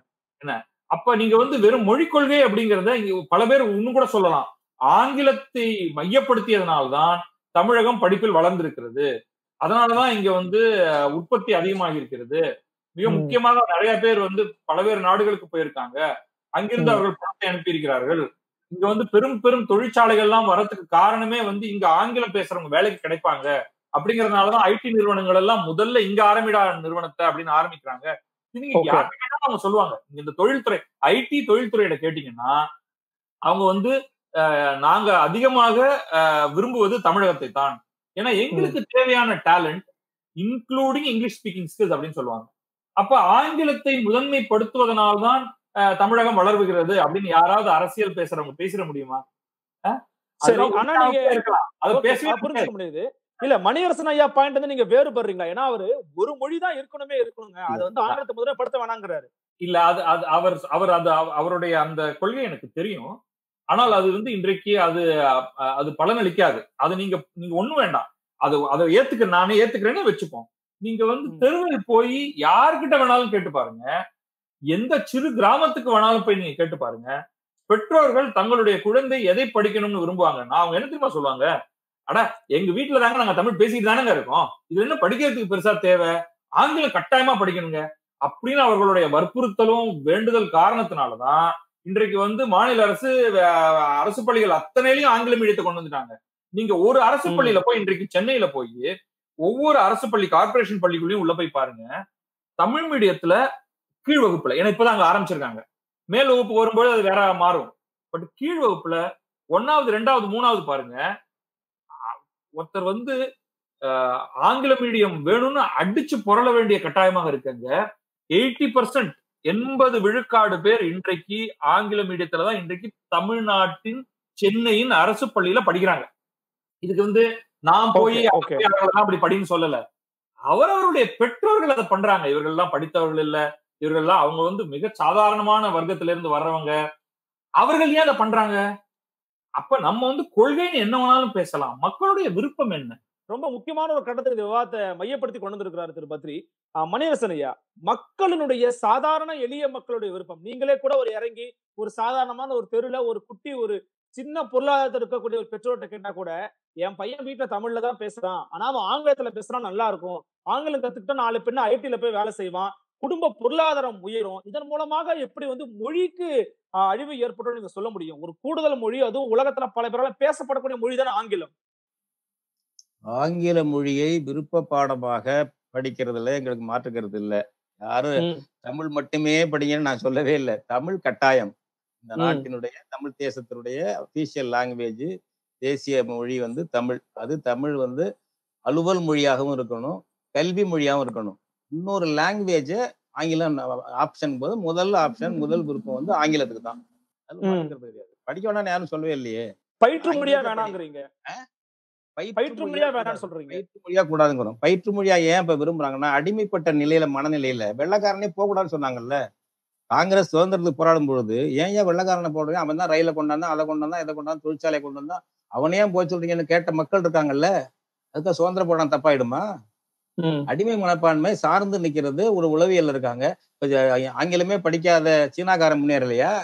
அப்ப நீங்க வந்து வெறும் மொழிக் கொள்கை அப்படிங்கறத இங்க பல பேர் இன்னும் கூட சொல்லலாம் ஆங்கிலத்தை மையப்படுத்தியதனால்தான் தமிழகம் படிப்பில் வளர்ந்திருக்கிறது அதனாலதான் இங்க வந்து அஹ், உற்பத்தி அதிகமாகி இருக்கிறது மிக ம். முக்கியமாக நிறைய பேர் வந்து பல்வேறு நாடுகளுக்கு போயிருக்காங்க அங்கிருந்து ம். அவர்கள் பணத்தை அனுப்பியிருக்கிறார்கள் இங்க வந்து பெரும் பெரும் தொழிற்சாலைகள் எல்லாம் வரதுக்கு காரணமே வந்து இங்க ஆங்கிலம் பேசுறவங்க வேலைக்கு கிடைப்பாங்க அப்படிங்கறதுனாலதான் ஐடி நிறுவனங்கள் எல்லாம் முதல்ல இங்க ஆரம்பிடா நிறுவனத்தை அப்படின்னு ஆரம்பிக்கிறாங்க இது நீங்க Okay. யார்கிட்ட கேட்டாலும் அவங்க சொல்லுவாங்க நீங்க இந்த தொழில்துறை ஐடி தொழில்துறையில கேட்டீங்கன்னா அவங்க வந்து அஹ், நாங்க அதிகமாக அஹ், விரும்புவது தமிழகத்தை தான் ஏன்னா எங்களுக்கு தேவையான talent including English speaking skills அப்படின்னு சொல்லுவாங்க அப்ப ஆங்கிலத்தை முதன்மைப்படுத்துவதனால்தான் அஹ், தமிழகம் வளர்வுகிறது அப்படின்னு யாராவது அரசியல் பேசுறவங்க பேசிட முடியுமா அஹ்? சரி அதெல்லாம் ஆனா உண்மையாவே நீங்க இருக்கலாம் அதை Okay, பேசவே அது புரிஞ்சுக்க முடியுது இல்ல மணியரசன் ஐயா பாயிண்ட் வந்து நீங்க வேறுபடுறீங்களா ஏன்னா அவரு ஒரு மொழி தான் இருக்கணுமே இருக்கணுங்க அது வந்து ஆங்கிலத்தை முதன்மைப்படுத்த வேணாங்கிறாரு இல்ல அது அது அவர் அவர் அது அவ- அவருடைய அந்த கொள்கை எனக்கு தெரியும் ஆனால் அது வந்து இன்றைக்கு அது அ- அது பலனளிக்காது அது நீங்க நீங்க ஒண்ணும் வேண்டாம் அது அதை ஏத்துக்க நானே ஏத்துக்கிறேன்னு வச்சுப்போம் நீங்க வந்து ம். தெருவில் போய் யார்கிட்ட வேணாலும் கேட்டு பாருங்க எந்த சிறு கிராமத்துக்கு வேணாலும் போய் நீங்க கேட்டு பாருங்க பெற்றோர்கள் தங்களுடைய குழந்தை எதை படிக்கணும்னு விரும்புவாங்கன்னா அவங்க என்ன தெரியுமா சொல்லுவாங்க அட எங்க வீட்டுல தாங்க நாங்க தமிழ் பேசிட்டு தானங்க இருக்கோம் இது என்ன படிக்கிறதுக்கு பெருசா தேவை ஆங்கிலம் கட்டாயமா படிக்கணுங்க அப்படின்னு அவர்களுடைய வற்புறுத்தலும் வேண்டுதல் காரணத்தினாலதான் இன்றைக்கு வந்து மாநில அரசு அஹ், அரசு பள்ளிகள் அத்தனையிலையும் ஆங்கில மீடியத்தை கொண்டு வந்துட்டாங்க நீங்க ஒரு அரசு ம். பள்ளியில போய் இன்றைக்கு சென்னையில போய் ஒவ்வொரு அரசு பள்ளி கார்ப்பரேஷன் பள்ளிக்குள்ளேயும் உள்ள போய் பாருங்க தமிழ் மீடியத்துல கீழ் வகுப்புல ஏன்னா இப்பதான் அங்க ஆரம்பிச்சிருக்காங்க மேல் வகுப்பு வரும்போது அது வேற மாறும் பட் கீழ் வகுப்புல ஒன்னாவது ரெண்டாவது மூணாவது பாருங்க அ- ஒருத்தர் வந்து அஹ், ஆங்கில மீடியம் வேணும்னு அடிச்சு புரள வேண்டிய கட்டாயமாக இருக்குங்க எயிட்டி பர்சன்ட் எண்பது விழுக்காடு பேர் இன்றைக்கு ஆங்கில மீடியத்துல தான் இன்றைக்கு தமிழ்நாட்டின் சென்னையின் அரசு பள்ளியில படிக்கிறாங்க இதுக்கு வந்து நான் போய் Okay, okay. அவர்களெல்லாம் அப்படி படின்னு சொல்லல அவரவருடைய பெற்றோர்கள் அதை பண்றாங்க இவர்கள் எல்லாம் படித்தவர்கள் இல்ல இவர்கள் எல்லாம் அவங்க வந்து மிக சாதாரணமான வர்க்கத்தில இருந்து வர்றவங்க அவர்கள் ஏன் அதை பண்றாங்க அப்ப நம்ம வந்து கொள்கைன்னு என்ன வேணாலும் பேசலாம் மக்களுடைய விருப்பம் என்ன ரொம்ப முக்கியமான ஒரு கட்டத்துக்கு இந்த விவாதத்தை மையப்படுத்தி கொண்டு வந்திருக்கிறாரு திரு பத்ரி ஆஹ் மணியரசன் ஐயா மக்களினுடைய சாதாரண எளிய மக்களுடைய விருப்பம் நீங்களே கூட ஒரு இறங்கி ஒரு சாதாரணமான ஒரு தெருல ஒரு குட்டி ஒரு சின்ன பொருளாதாரத்தில் இருக்கக்கூடிய ஒரு பெற்றோர்கிட்ட கேட்டா கூட என் பையன் வீட்டுல தமிழ்ல தான் பேசுறான் ஆனா அவன் ஆங்கிலத்துல பேசுறான் நல்லா இருக்கும் ஆங்கிலம் கத்துக்கிட்டா நாலு பெண்ணு ஐடில போய் வேலை செய்வான் குடும்ப பொருளாதாரம் உயரும் இதன் மூலமாக எப்படி வந்து மொழிக்கு ஆஹ், அழிவு ஏற்படும் நீங்க சொல்ல முடியும் ஒரு கூடுதல் மொழி அதுவும் உலகத்துல பல பேரால பேசப்படக்கூடிய மொழி தானே ஆங்கிலம் ஆங்கில மொழியை விருப்ப பாடமாக படிக்கிறதுல எங்களுக்கு மாற்றுக்கிறது இல்ல யாரும் தமிழ் மட்டுமே படிங்கன்னு நான் சொல்லவே இல்லை தமிழ் கட்டாயம் இந்த ம். நாட்டினுடைய தமிழ் தேசத்தினுடைய அபிஷியல் லாங்குவேஜ் தேசிய மொழி வந்து தமிழ் அது தமிழ் வந்து அலுவல் மொழியாகவும் இருக்கணும் கல்வி மொழியாகவும் இருக்கணும் இன்னொரு லாங்குவேஜை ஆங்கிலம் ஆப்ஷன் போது முதல் ஆப்ஷன் முதல் விருப்பம் வந்து ஆங்கிலத்துக்கு தான் அது ம். மாற்றுக்கிறது கிடையாது படிக்க வேணாம்னு யாரும் சொல்லவே இல்லையே பயிற்று மொழியா ஆங்கிலத்தை படி. வேணாங்கிறீங்க பயிற்று பயிற்று மொழியா வேணாம்னு சொல்றீங்க பயிற்று மொழியா கூடாதுங்கிறோம் பயிற்று மொழியா ஏன் இப்ப விரும்புறாங்கன்னா அடிமைப்பட்ட நிலையில மனநிலையில வெள்ளக்காரனே போக கூடாதுன்னு சொன்னாங்கல்ல காங்கிரஸ் சுதந்திரத்துக்கு போராடும் பொழுது ஏன் ஏன் வெள்ளக்காரனை போடுறீங்க அவன் தான் ரயில கொண்டாந்தான் அதை கொண்டாந்தான் இதை கொண்டாந்து தொழிற்சாலையை கொண்டு வந்தான் அவனே ஏன் போய் சொல்றீங்கன்னு கேட்ட மக்கள் இருக்காங்கல்ல அதுக்கு சுதந்திர போராட்டம் தப்பாயிடுமா அடிமை மனப்பான்மை சார்ந்து நிக்கிறது ஒரு உளவியல் இருக்காங்க இப்ப ஜ- ஆங்கிலமே படிக்காத சீனாக்காரன் முன்னேறலையா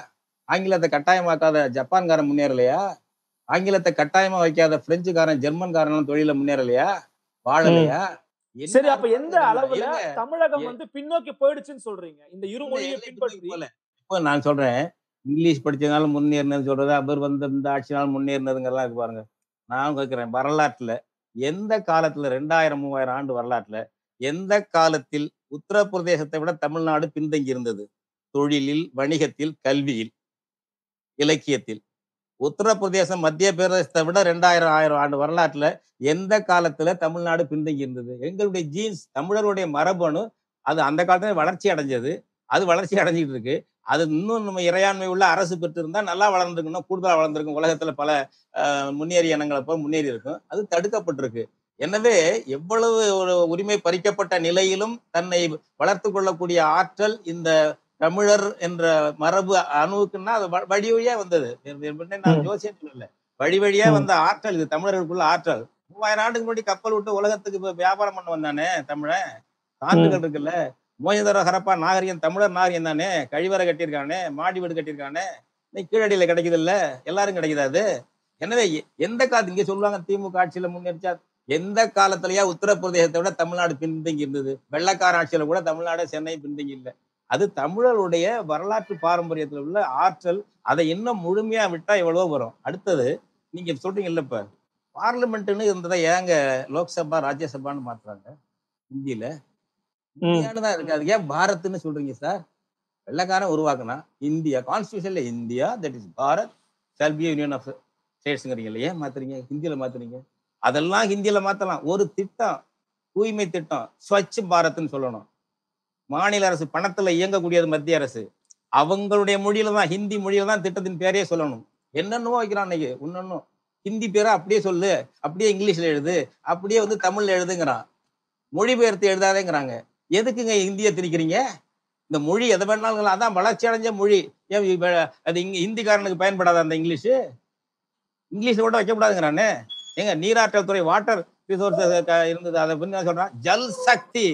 ஆங்கிலத்தை கட்டாயமாக்காத ஜப்பான்காரன் முன்னேறலையா ஆங்கிலத்தை கட்டாயமா வைக்காத பிரெஞ்சுக்காரன் ஜெர்மன்காரன் தொழில முன்னேறலையா வாழலையா என்ன சரி அப்ப அர்த்தம் எந்த தெரியல. அளவுல இருங்க. தமிழகம் எ- வந்து பின்னோக்கி போயிடுச்சுன்னு சொல்றீங்க இந்த இந்த இருமொழியை எல்லை பின்பற்றி பின்னோக்கி போகல. இப்போ நான் சொல்றேன் இங்கிலீஷ் படிச்சதுனால முன்னேறினது சொல்றது அவர் வந்து இந்த ஆட்சினால முன்னேறினதுங்கிறதெல்லாம் இருக்கு பாருங்க நான் கேட்கிறேன் வரலாற்றுல எந்த காலத்துல ரெண்டாயிரம் மூவாயிரம் ஆண்டு வரலாற்றுல எந்த காலத்தில் உத்தரப்பிரதேசத்தை விட தமிழ்நாடு பின்தங்கி இருந்தது தொழிலில் வணிகத்தில் கல்வியில் இலக்கியத்தில் உத்தரப்பிரதேசம் மத்திய பிரதேசத்தை விட ரெண்டாயிரம் ஆயிரம் ஆண்டு வரலாற்றுல எந்த காலத்துல தமிழ்நாடு பின்தங்கி இருந்தது எங்களுடைய ஜீன்ஸ் தமிழருடைய மரபணு அது அந்த காலத்துல வளர்ச்சி அடைஞ்சது அது வளர்ச்சி அடைஞ்சிட்டு இருக்கு அது இன்னும் நம்ம இறையாண்மை உள்ள அரசு பெற்று இருந்தா நல்லா வளர்ந்துருக்கணும் கூடுதலா வளர்ந்துருக்கும் உலகத்துல பல அஹ், முன்னேறிய இனங்களை போல முன்னேறி இருக்கும் அது தடுக்கப்பட்டிருக்கு எனவே எவ்வளவு ஒரு உரிமை பறிக்கப்பட்ட நிலையிலும் தன்னை வளர்த்து கொள்ளக்கூடிய ஆற்றல் இந்த தமிழர் என்ற மரபு அணுவுக்குன்னா அது வ- வழி வழியா வந்தது வேறு- வேறு என்ன நான் ம். ஜோசியம் சொல்லல வழி வழியா ம். வந்த ஆற்றல் இது தமிழர்களுக்குள்ள ஆற்றல் மூவாயிரம் ஆண்டுக்கு முன்னாடி கப்பல் விட்டு உலகத்துக்கு இப்ப வியாபாரம் பண்ண வந்தானே தமிழன் சான்றுகள் இருக்குல்ல மோயதர ஹரப்பா நாகரிகம் தமிழர் நாகரிகம் தானே கழிவறை கட்டியிருக்கானே மாடி வீடு கட்டியிருக்கானே இன்னைக்கு கீழடியில கிடைக்குது இல்ல எல்லாரும் கிடைக்குது அது எனவே எ- எந்த காலத்து இங்க சொல்லுவாங்க திமுக ஆட்சியில முன்னேறிச்சா எந்த காலத்திலயா உத்தரப்பிரதேசத்தை விட தமிழ்நாடு பின்தங்கி இருந்தது வெள்ளக்கார ஆட்சியில கூட தமிழ்நாடு சென்னை பின்தங்கி இல்லை அது தமிழருடைய வரலாற்று பாரம்பரியத்துல உள்ள ஆற்றல் அதை இன்னும் முழுமையா விட்டா எவ்வளவோ வரும் அடுத்தது நீங்க சொல்றீங்கல்ல இப்ப பார்லிமெண்ட்னு இருந்ததை ஏங்க லோக்சபா ராஜ்யசபான்னு மாத்துறாங்க இந்தியில இந்தியான்னு தான் இருக்கு அது ஏன் பாரத்னு சொல்றீங்க சார் வெள்ளக்காரன் உருவாக்குனா இந்தியா கான்ஸ்டியூஷன்ல India that is Bharat shall be union of ஸ்டேட்ஸ்ங்கிறீங்க ஏன் மாத்துறீங்க ஹிந்தியில மாத்துறீங்க அதெல்லாம் ஹிந்தியில மாத்தலாம் ஒரு திட்டம் தூய்மை திட்டம் ஸ்வச் பாரத்னு சொல்லணும் மாநில அரசு பணத்துல இயங்கக்கூடியது மத்திய அரசு அவங்களுடைய மொழியில தான் ஹிந்தி மொழியில தான் திட்டத்தின் பேரே சொல்லணும் என்னென்னவோ வைக்கிறான் இன்னைக்கு இன்னொன்னும் ஹிந்தி பேரை அப்படியே சொல்லு அப்படியே இங்கிலீஷ்ல எழுது அப்படியே வந்து தமிழ்ல எழுதுங்கிறான் மொழிபெயர்த்து எழுதாதேங்கிறாங்க எதுக்குங்க ஹிந்தியை திணிக்கிறீங்க இந்த மொழி எதை வேணாலும் அதான் வளர்ச்சி அடைஞ்ச மொழி ஏன் இப்ப அது இங்க ஹிந்திக்காரனுக்கு பயன்படாத அந்த இங்கிலீஷ் இங்கிலீஷ்ல கூட வைக்கக்கூடாதுங்கிறானே ஏங்க நீராற்றல் துறை வாட்டர் ரிசோர்ஸஸ் இருந்தது அதை பத்தி நான் சொல்றேன் ஜல் சக்தி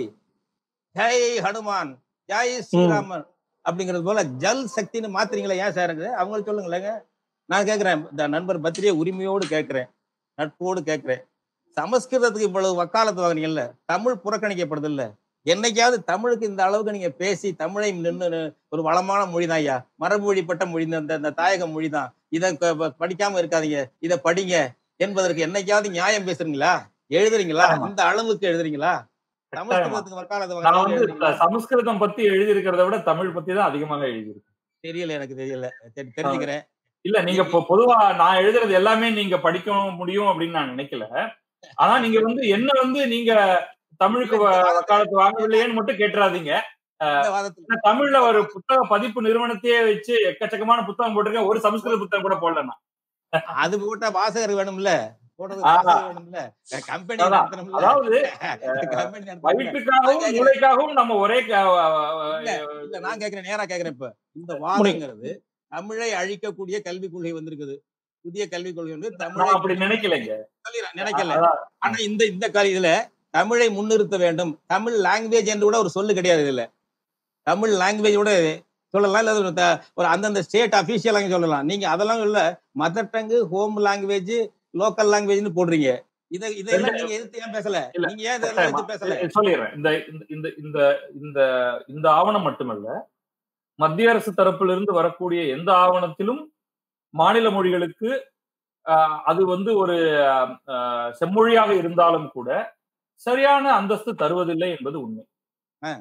ஜெய் ஹனுமான் ஜெய் ஸ்ரீராமன் அப்படிங்கிறது போல ஜல் சக்தின்னு மாத்துறீங்களா ஏன் சார் இருக்குது அவங்களுக்கு சொல்லுங்களேங்க நான் கேட்கிறேன் இந்த நண்பர் பத்திரிகை உரிமையோடு கேட்கிறேன் நட்போடு கேட்கிறேன் சமஸ்கிருதத்துக்கு இவ்வளவு வக்காலத்து வாங்குறீங்கல்ல தமிழ் புறக்கணிக்கப்படுது இல்ல என்னைக்காவது தமிழுக்கு இந்த அளவுக்கு நீங்க பேசி தமிழை நின்று ஒரு வளமான மொழி தான் ஐயா மரபு வழிப்பட்ட மொழி தான் இந்த- இந்த தாயக மொழி தான் இதை க- ப- படிக்காம இருக்காதீங்க இதை படிங்க என்பதற்கு என்னைக்காவது நியாயம் பேசுறீங்களா எழுதுறீங்களா ஆமா. இந்த அளவுக்கு எழுதுறீங்களா சமஸ்கிருதத்துக்கு வக்காலத்து நான் வாங்குறீங்க வந்து எழுதுறீங்களா? சமஸ்கிருதம் பத்தி எழுதி இருக்கிறத விட தமிழ் பத்தி தான் அதிகமாக எழுதியிருக்கேன் தெரியல எனக்கு தெரியல தெரி- தெரிஞ்சுக்கிறேன் இல்ல நீங்க பொ- பொதுவா நான் எழுதுறது எல்லாமே நீங்க படிக்க முடியும் அப்படின்னு நான் நினைக்கல ஆனா நீங்க வந்து என்ன வந்து நீங்க தமிழுக்கு வ- வக்காலத்து வாங்கவில்லையேன்னு மட்டும் கேட்டுறாதீங்க இந்த வாதத்துல ஏன்னா தமிழ்ல ஒரு புத்தக பதிப்பு நிறுவனத்தையே வச்சு எக்கச்சக்கமான புத்தகம் போட்டிருக்கேன் ஒரு சமஸ்கிருத புத்தகம் கூட போடல நான் அது போட்டா வாசகர் வேணும்ல போடுறது ஆ. வாசகர் வேணும்ல கம்பெனி அதான். நடத்தணும்ல அதாவது கம்பெனி நடத்தணும்ல வயிற்றுக்காகவும் மூளைக்காகவும் நம்ம ஒரே க- இல்ல, இல்ல நான் கேக்குறேன் நேரா கேக்குறேன் இப்ப இந்த வாதங்கிறது தமிழை அழிக்கக்கூடிய கல்விக் கொள்கை வந்திருக்குது புதிய கல்விக் கொள்கை வந்து தமிழை நான் அப்படி நினைக்கலைங்க சொல்லிடுறேன், நினைக்கல அதான். ஆனா இந்த இந்த கால இதுல தமிழை முன்னிறுத்த வேண்டும் தமிழ் லாங்குவேஜ் என்று கூட ஒரு சொல்லு கிடையாது இதுல தமிழ் லாங்குவேஜ் கூட சொல்லலாம் இல்ல ஒரு த- ஒரு அந்தந்த ஸ்டேட் அபிஷியல் லாங்குவேஜ் சொல்லலாம் நீங்க அதெல்லாம் இல்ல mother tongue home language local லாங்குவேஜ்னு போடுறீங்க இத இதெல்லாம் நீங்க எதிர்த்து ஏன் பேசல இல்ல, நீங்க ஏன் இதெல்லாம் எதிர்த்து பேசல சொல்லிடுறேன் இந்த இந்த- இந்த இந்த இந்த இந்த ஆவணம் மட்டுமல்ல மத்திய அரசு தரப்பிலிருந்து வரக்கூடிய எந்த ஆவணத்திலும் மாநில மொழிகளுக்கு ஆஹ், அது வந்து ஒரு ஆஹ், செம்மொழியாக இருந்தாலும் கூட சரியான அந்தஸ்து தருவதில்லை என்பது உண்மை ஆ.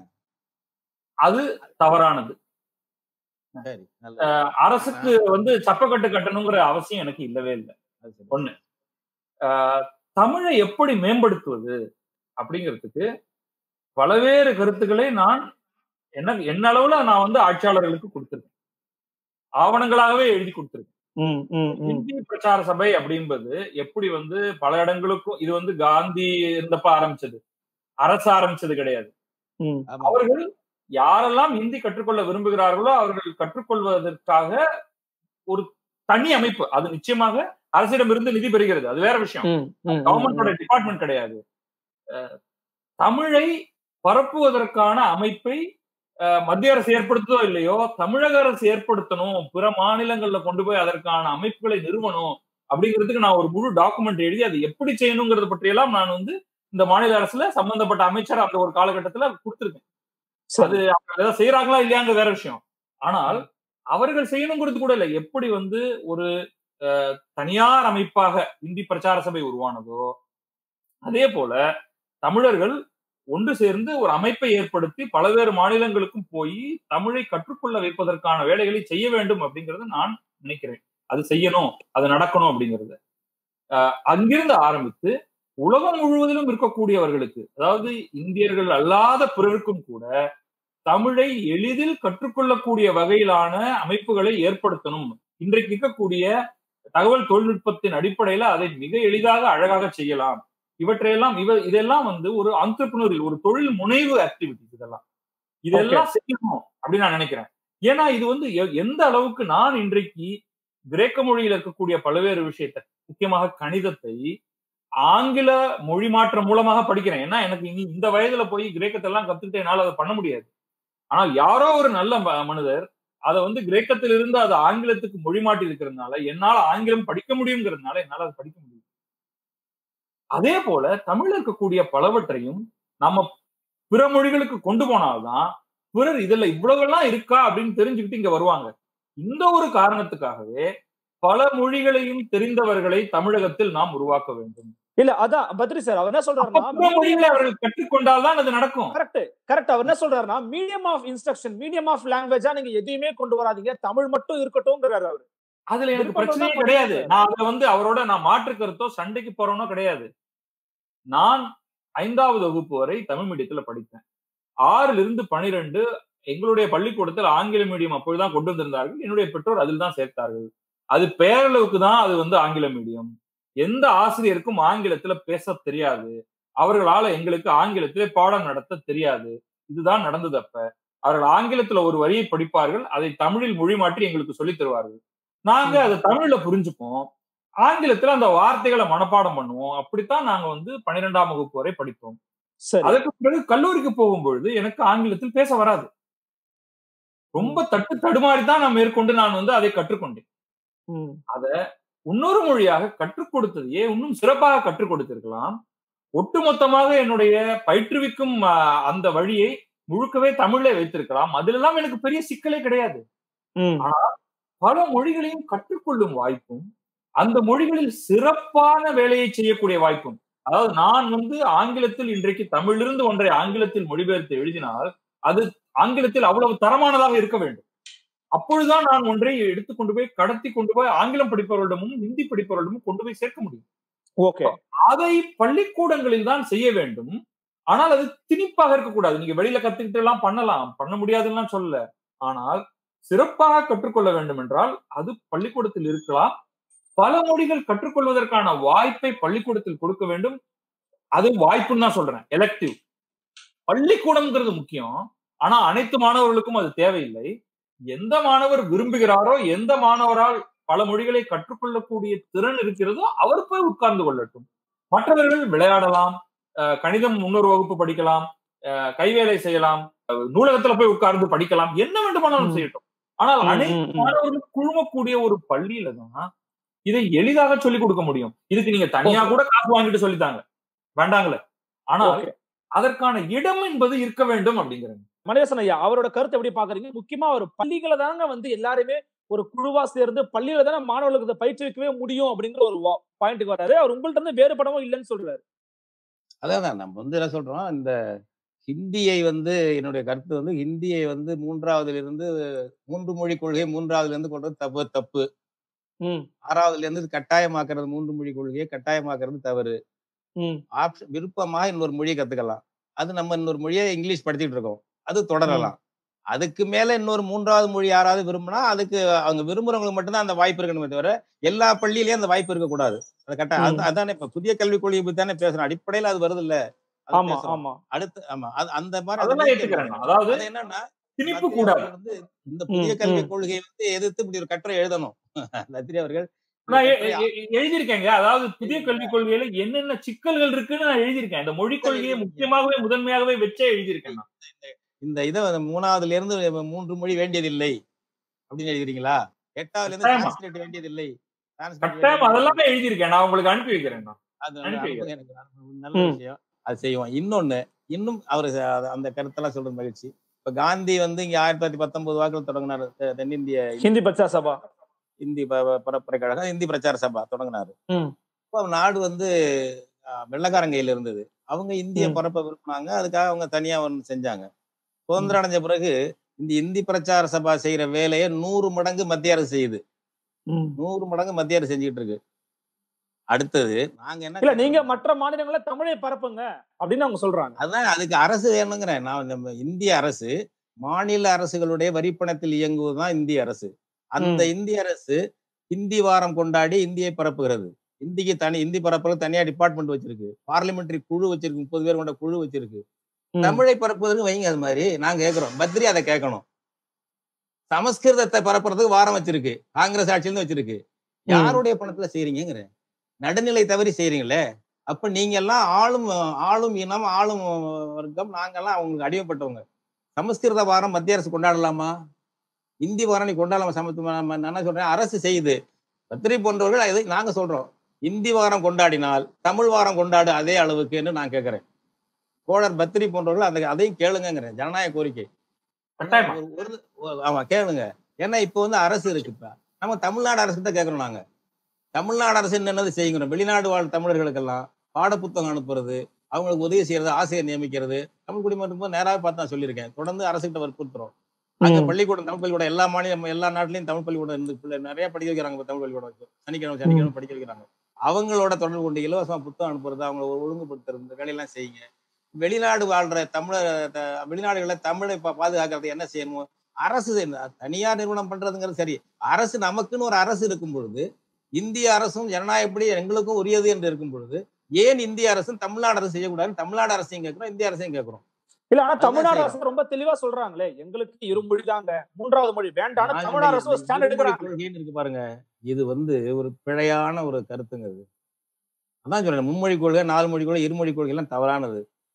அது தவறானது சரி நல்லது. ஆஹ், அரசுக்கு வந்து சப்பக்கட்டு கட்டணுங்கிற அவசியம் எனக்கு இல்லவே இல்லை அது சரி. ஒண்ணு ஆஹ், தமிழை எப்படி மேம்படுத்துவது அப்படிங்கிறதுக்கு பலவேறு கருத்துக்களை நான் என்ன என்ன அளவுல நான் வந்து ஆட்சியாளர்களுக்கு கொடுத்திருக்கேன் ஆவணங்களாகவே எழுதி கொடுத்திருக்கேன் ம், ம், ம். இந்தி பிரச்சார சபை அப்படின்பது எப்படி வந்து பல இடங்களுக்கும் இது வந்து காந்தி இருந்தப்ப ஆரம்பிச்சது அரசு ஆரம்பிச்சது கிடையாது ம். ஆமா. அவர்கள் யாரெல்லாம் இந்தி கற்றுக்கொள்ள விரும்புகிறார்களோ அவர்கள் கற்றுக்கொள்வதற்காக ஒரு தனி அமைப்பு அது நிச்சயமாக அரசிடமிருந்து நிதி பெறுகிறது அது வேற விஷயம் ம், ம், ம், கவர்மெண்டோட டிபார்ட்மெண்ட் கிடையாது அஹ், தமிழை பரப்புவதற்கான அமைப்பை அஹ், மத்திய அரசு ஏற்படுத்துதோ இல்லையோ தமிழக அரசு ஏற்படுத்தணும் பிற மாநிலங்கள்ல கொண்டு போய் அதற்கான அமைப்புகளை நிறுவனம் அப்படிங்கிறதுக்கு நான் ஒரு முழு டாக்குமெண்ட் எழுதி அது எப்படி செய்யணுங்கிறத பற்றியெல்லாம் நான் வந்து இந்த மாநில அரசுல சம்பந்தப்பட்ட அமைச்சர் அந்த ஒரு காலகட்டத்துல கொடுத்திருக்கேன் அது அவங்க ஏதாவது செய்யறாங்களா இல்லையாங்க வேற விஷயம் ஆனால் அவர்கள் செய்யணுங்கிறது கூட இல்லை எப்படி வந்து ஒரு அஹ், தனியார் அமைப்பாக இந்தி பிரச்சார சபை உருவானதோ அதே போல தமிழர்கள் ஒன்று சேர்ந்து ஒரு அமைப்பை ஏற்படுத்தி பல்வேறு மாநிலங்களுக்கும் போய் தமிழை கற்றுக்கொள்ள வைப்பதற்கான வேலைகளை செய்ய வேண்டும் அப்படிங்கறத நான் நினைக்கிறேன் அது செய்யணும் அது நடக்கணும் அப்படிங்கிறது அஹ், அங்கிருந்து ஆரம்பித்து உலகம் முழுவதிலும் இருக்கக்கூடியவர்களுக்கு அதாவது இந்தியர்கள் அல்லாத பிறருக்கும் கூட தமிழை எளிதில் கற்றுக்கொள்ளக்கூடிய வகையிலான அமைப்புகளை ஏற்படுத்தணும் இன்றைக்கு இருக்கக்கூடிய தகவல் தொழில்நுட்பத்தின் அடிப்படையில அதை மிக எளிதாக அழகாக செய்யலாம் இவற்றையெல்லாம் இவ இதெல்லாம் வந்து ஒரு ஆண்டர்பிரினரில் ஒரு தொழில் முனைவு ஆக்டிவிட்டிஸ் இதெல்லாம் இதெல்லாம் செய்யணும் அப்படின்னு நான் நினைக்கிறேன் ஏன்னா இது வந்து எ- எந்த அளவுக்கு நான் இன்றைக்கு கிரேக்க மொழியில் இருக்கக்கூடிய பல்வேறு விஷயத்தை முக்கியமாக கணிதத்தை ஆங்கில மொழி மாற்றம் மூலமாக படிக்கிறேன் ஏன்னா எனக்கு இனி இந்த வயதுல போய் கிரேக்கத்தை எல்லாம் கத்துக்கிட்டு என்னால அதை பண்ண முடியாது ஆனால் யாரோ ஒரு நல்ல ம- மனிதர் அதை வந்து கிரேக்கத்திலிருந்து அது ஆங்கிலத்துக்கு மொழி மாட்டி இருக்கிறதுனால என்னால ஆங்கிலம் படிக்க முடியுங்கிறதுனால என்னால அதை படிக்க முடியும் அதே போல தமிழ்ல இருக்கக்கூடிய பலவற்றையும் நம்ம பிற மொழிகளுக்கு கொண்டு போனால்தான் பிறர் இதுல இவ்வளவெல்லாம் இருக்கா அப்படின்னு தெரிஞ்சுக்கிட்டு இங்க வருவாங்க இந்த ஒரு காரணத்துக்காகவே பல மொழிகளையும் தெரிந்தவர்களை தமிழகத்தில் நாம் உருவாக்க வேண்டும் இல்ல அதான் பத்ரி சார் அவர் என்ன அப்ப சொல்றாருன்னா பிற மொழிகளை அவர்கள் கற்றுக்கொண்டால்தான் அது நடக்கும் கரெக்ட் கரெக்ட் அவர் என்ன சொல்றாருன்னா medium of instruction medium of லாங்குவேஜா நீங்க எதையுமே கொண்டு வராதீங்க தமிழ் மட்டும் இருக்கட்டும்ங்கிறாரு அவர் அதுல எனக்கு விருப்பம் பிரச்சனையே தான் கிடையாது பண்ணுங்க. நான் அதுல வந்து அவரோட நான் மாற்று கருத்தோ சண்டைக்கு போறோனோ கிடையாது நான் ஐந்தாவது வகுப்பு வரை தமிழ் மீடியத்துல படித்தேன் ஆறுல இருந்து பனிரெண்டு எங்களுடைய பள்ளிக்கூடத்தில் ஆங்கில மீடியம் அப்பொழுதுதான் கொண்டு வந்திருந்தார்கள் என்னுடைய பெற்றோர் அதில் தான் சேர்த்தார்கள் அது பேரளவுக்கு தான் அது வந்து ஆங்கில மீடியம் எந்த ஆசிரியருக்கும் ஆங்கிலத்துல பேச தெரியாது அவர்களால எங்களுக்கு ஆங்கிலத்திலே பாடம் நடத்த தெரியாது இதுதான் நடந்தது அப்ப அவர்கள் ஆங்கிலத்துல ஒரு வரியை படிப்பார்கள் அதை தமிழில் மொழி மாற்றி எங்களுக்கு சொல்லித் தருவார்கள் நாங்க அதை தமிழ்ல புரிஞ்சுப்போம் ஆங்கிலத்துல அந்த வார்த்தைகளை மனப்பாடம் பண்ணுவோம் அப்படித்தான் நாங்க வந்து பன்னிரெண்டாம் வகுப்பு வரை படிப்போம் சரி அதற்கு பிறகு கல்லூரிக்கு போகும்பொழுது எனக்கு ஆங்கிலத்தில் பேச வராது ரொம்ப தட்டு தடுமாறி தான் நான் மேற்கொண்டு நான் வந்து அதை கற்றுக்கொண்டேன் ம். இன்னொரு மொழியாக கற்றுக் கொடுத்ததையே இன்னும் சிறப்பாக கற்றுக் கொடுத்திருக்கலாம் ஒட்டுமொத்தமாக என்னுடைய பயிற்றுவிக்கும் ஆஹ், அந்த வழியை முழுக்கவே தமிழ்ல வைத்திருக்கலாம் அதிலெல்லாம் எனக்கு பெரிய சிக்கலே கிடையாது ம். பல மொழிகளையும் கற்றுக்கொள்ளும் வாய்ப்பும் அந்த மொழிகளில் சிறப்பான வேலையை செய்யக்கூடிய வாய்ப்பும் அதாவது நான் வந்து ஆங்கிலத்தில் இன்றைக்கு தமிழிலிருந்து ஒன்றை ஆங்கிலத்தில் மொழிபெயர்த்து எழுதினால் அது ஆங்கிலத்தில் அவ்வளவு தரமானதாக இருக்க வேண்டும் அப்பொழுதுதான் நான் ஒன்றை எடுத்துக்கொண்டு போய் கடத்தி கொண்டு போய் ஆங்கிலம் படிப்பவர்களிடமும் ஹிந்தி படிப்பவர்களிடமும் கொண்டு போய் சேர்க்க முடியும் ஓகே அதை பள்ளிக்கூடங்களில் தான் செய்ய வேண்டும் ஆனால் அது திணிப்பாக இருக்கக்கூடாது நீங்க வெளியில கத்துக்கிட்டு எல்லாம் பண்ணலாம் பண்ண முடியாதுன்னு சொல்லல ஆனால் சிறப்பாக கற்றுக்கொள்ள வேண்டும் என்றால் அது பள்ளிக்கூடத்தில் இருக்கலாம் பல மொழிகள் கற்றுக்கொள்வதற்கான வாய்ப்பை பள்ளிக்கூடத்தில் கொடுக்க வேண்டும் அது வாய்ப்புன்னு தான் சொல்றேன் எலெக்டிவ் பள்ளிக்கூடம்ங்கிறது முக்கியம் ஆனா அனைத்து மாணவர்களுக்கும் அது தேவையில்லை எந்த மாணவர் விரும்புகிறாரோ எந்த மாணவரால் பல மொழிகளை கற்றுக்கொள்ளக்கூடிய திறன் இருக்கிறதோ அவர் போய் உட்கார்ந்து கொள்ளட்டும் மற்றவர்கள் விளையாடலாம் அஹ் கணிதம் முன்னொரு வகுப்பு படிக்கலாம் அஹ் கைவேலை செய்யலாம் அஹ் நூலகத்துல போய் உட்கார்ந்து படிக்கலாம் என்ன வேண்டுமானாலும் ம். செய்யட்டும் ஆனால் ம், அனைத்து ம், ம். மாணவர்களும் குழுமக்கூடிய ஒரு பள்ளியில தான் இதை எளிதாக சொல்லிக் கொடுக்க முடியும் இதுக்கு நீங்க தனியா கூட காசு வாங்கிட்டு சொல்லித்தாங்க வேண்டாங்களே ஆனால் Okay. அதற்கான இடம் என்பது இருக்க வேண்டும் அப்படிங்கிறாங்க மணியரசன் ஐயா அவரோட கருத்தை எப்படி பாக்குறீங்க முக்கியமா ஒரு பள்ளிகளை தாங்க வந்து எல்லாருமே ஒரு குழுவா சேர்ந்து பள்ளியில தானே மாணவர்களுக்கு இதை பயிற்றுவிக்கவே முடியும் அப்படிங்கிற ஒரு பாயிண்ட்டுக்கு வராரு அவர் உங்கள்ட்ட இருந்து வேறுபடவும் இல்லைன்னு சொல்றாரு அதான் நம்ம வந்து என்ன சொல்றோம் இந்த ஹிந்தியை வந்து என்னுடைய கருத்து வந்து ஹிந்தியை வந்து மூன்றாவதுல இருந்து மூன்று மொழி கொள்கை மூன்றாவதுல இருந்து கொண்டு வந்து தப்பு தப்பு ம், ஆறாவதுல இருந்து கட்டாயமாக்குறது மூன்று மொழி கொள்கையை கட்டாயமாக்குறது தவறு ம், ஆப்ஷன் விருப்பமா இன்னொரு மொழியை கத்துக்கலாம் அது நம்ம இன்னொரு மொழியை இங்கிலீஷ் படிச்சுட்டு இருக்கோம் அது தொடரலாம் அதுக்கு மேல இன்னொரு மூன்றாவது மொழி யாராவது விரும்பினா அதுக்கு அவங்க விரும்புறவங்களுக்கு மட்டும்தான் அந்த வாய்ப்பு இருக்கணுமே தவிர எல்லா பள்ளியிலயும் அந்த வாய்ப்பு இருக்கக்கூடாது அது கரெக்டா ம். அது- அதானே இப்ப புதிய கல்விக் கொள்கையை பத்தி தானே பேசுறோம் அடிப்படையில அது வருது இல்ல ஆமா ஆமா அடுத்து ஆமா அது அந்த மாதிரி அதை அதெல்லாம் நீக்க ஏத்துக்கிறேன் வேண்டும். நான். அதாவது அது என்னன்னா திணிப்பு லத்திரி கூடாது அவர்கள் வந்து இந்த புதிய ம், கல்விக் ம். கொள்கையை வந்து எதிர்த்து இப்படி ஒரு கட்டுரை எழுதணும் லத்திரி அவர்கள் இந்த நான் எ- கட்டுரை எ- எ- எழுதியிருக்கேங்க அதாவது புதிய கல்விக் கொள்கையில என்னென்ன சிக்கல்கள் இருக்குன்னு நான் எழுதியிருக்கேன் இந்த மொழிக் கொள்கையை முக்கியமாகவே முதன்மையாகவே வச்சே எழுதியிருக்கேன் நான் இந்த இதை மூணாவதுல இருந்து மூன்று மொழி வேண்டியதில்லை அப்படின்னு எழுதுறீங்களா எட்டாவதுல இருந்து கட்டாயமா. சான்ஸ்கிரிட் வேண்டியதில்லை சான்ஸ்கிரிட் கட்டாயம் வேண்டியதில்லை. அதெல்லாமே எழுதியிருக்கேன் நான் உங்களுக்கு அனுப்பி வைக்கிறேன் நான். அது அனுப்பி அனுப்புங்க எனக்கு. நல்ல ம். விஷயம் அது செய்வோம் இன்னொன்னு இன்னும் அவர் அந்த கருத்தெல்லாம் சொல்றது மகிழ்ச்சி இப்ப காந்தி வந்து இங்க ஆயிரத்தி தொள்ளாயிரத்தி பத்தொன்பது வாக்கில் தொடங்கினார் தெ- தென்னிந்திய ஹிந்தி பச்சா சபா இந்தி ப- ப- பரப்புரை கழகம் இந்தி பிரச்சார சபா தொடங்கினாரு ம். இப்போ நாடு வந்து அஹ், வெள்ளைக்காரன் கையில இருந்தது அவங்க இந்திய ம். பரப்ப விரும்பினாங்க அதுக்காக அவங்க தனியா ஒன்று செஞ்சாங்க சுதந்திரம் அடைஞ்ச பிறகு இந்த இந்தி பிரச்சார சபா செய்யற வேலையை நூறு மடங்கு மத்திய அரசு செய்யுது ம். நூறு மடங்கு மத்திய அரசு செஞ்சுக்கிட்டு இருக்கு அடுத்தது நாங்க என்ன இல்ல நீங்க கேட்கிறோம்? மற்ற மாநிலங்கள தமிழை பரப்புங்க அப்படின்னு அவங்க சொல்றாங்க அதான் அதுக்கு அரசு வேணுங்கிறேன் நான் நம்ம இந்திய அரசு மாநில அரசுகளுடைய வரிப்பணத்தில் இயங்குவதுதான் இந்திய அரசு அந்த இந்திய அரசு இந்தி வாரம் கொண்டாடி இந்தியை பரப்புகிறது இந்திக்கு தனி இந்தி பரப்புறது தனியா டிபார்ட்மெண்ட் வச்சிருக்கு பார்லிமெண்டரி குழு வச்சிருக்கு முப்பது பேர் கொண்ட குழு வச்சிருக்கு ம். தமிழை பரப்புவதற்கு வைங்க அது மாதிரி நாங்க கேட்கிறோம் பத்ரி அதை கேட்கணும் சமஸ்கிருதத்தை பரப்புறதுக்கு வாரம் வச்சிருக்கு காங்கிரஸ் ஆட்சியில வச்சிருக்கு யாருடைய பணத்துல செய்றீங்கிறேன் நடுநிலை தவறி செய்றீங்களே அப்ப நீங்க எல்லாம் ஆளும் ஆளும் இனம் ஆளும் வர்க்கம் நாங்கெல்லாம் அவங்களுக்கு அடிமைப்பட்டவங்க சமஸ்கிருத வாரம் மத்திய அரசு கொண்டாடலாமா இந்தி வாரம் நீ கொண்டாடலாமா சமத்து நான் என்ன சொல்றேன் அரசு செய்யுது பத்திரி போன்றவர்கள் இதை நாங்க சொல்றோம் இந்தி வாரம் கொண்டாடினால் தமிழ் வாரம் கொண்டாடு அதே அளவுக்குன்னு நான் கேட்கிறேன் கோழர் பத்திரி போன்றவர்கள் அந்த அதையும் கேளுங்கிறேன் ஜனநாயக கோரிக்கை கட்டாயமா. ஒரு- ஒரு- ஒரு- ஆமா கேளுங்க ஏன்னா இப்போ வந்து அரசு இருக்கு இப்ப நம்ம தமிழ்நாடு அரசு தான் கேட்கறோம் நாங்க தமிழ்நாடு அரசு என்னென்னது செய்யுங்கிறோம் வெளிநாடு வாழ் தமிழர்களுக்கெல்லாம் பாடப்புத்தகம் அனுப்புறது அவங்களுக்கு உதவி செய்யறது ஆசிரியர் நியமிக்கிறது தமிழ் குடிமன்றம் நேராக பார்த்து நான் சொல்லியிருக்கேன் தொடர்ந்து அரசுகிட்ட வற்புறுத்துறோம் அங்க ம். பள்ளிக்கூடம் தமிழ் பள்ளிக்கூடம் எல்லா மாநிலம் எல்லா நாட்டிலையும் தமிழ் பள்ளிக்கூடம் இருந்து பிள்ளை நிறைய படிக்க வைக்கிறாங்க இப்ப தமிழ் பள்ளிக்கூடம் வச்சு சனிக்கிழமை சனிக்கிழமை படிக்க வைக்கிறாங்க அவங்களோட தொடர்பு கொண்டு இலவசமா புத்தகம் அனுப்புறது அவங்கள ஒழுங்குபடுத்துறது இந்த வேலையெல்லாம் செய்யுங்க வெளிநாடு வாழ்ற தமிழர் த- வெளிநாடுகள்ல தமிழை பா- பாதுகாக்கிறது என்ன செய்யணும் அரசு என்ன- தனியார் நிறுவனம் பண்றதுங்கிறது சரி அரசு நமக்குன்னு ஒரு அரசு இருக்கும் பொழுது இந்திய அரசும் ஜனநாயகப்படி எங்களுக்கும் உரியது என்று இருக்கும் பொழுது ஏன் இந்திய அரசும் தமிழ்நாடு அரசு செய்யக்கூடாது தமிழ்நாடு அரசையும் கேட்கிறோம் இந்திய அரசையும் கேட்கிறோம் இல்ல ஆனா அதுதான் தமிழ்நாடு செய்யணும். அரசு ரொம்ப தெளிவா சொல்றாங்களே எங்களுக்கு இருமொழி தாங்க மூன்றாவது மொழி வேண்டாம் நாங்க தமிழ்நாடு அரசு இந்த ஸ்டாண்ட் இருமொழி எடுக்கிறாங்க கொள்கைன்னு இருக்கு பாருங்க இது வந்து ஒரு பிழையான ஒரு கருத்துங்க இது அதான் சொல்றேன் மும்மொழி கொள்கை நாலு மொழி கொள்கை இருமொழி கொள்கை எல்லாம் தவறானது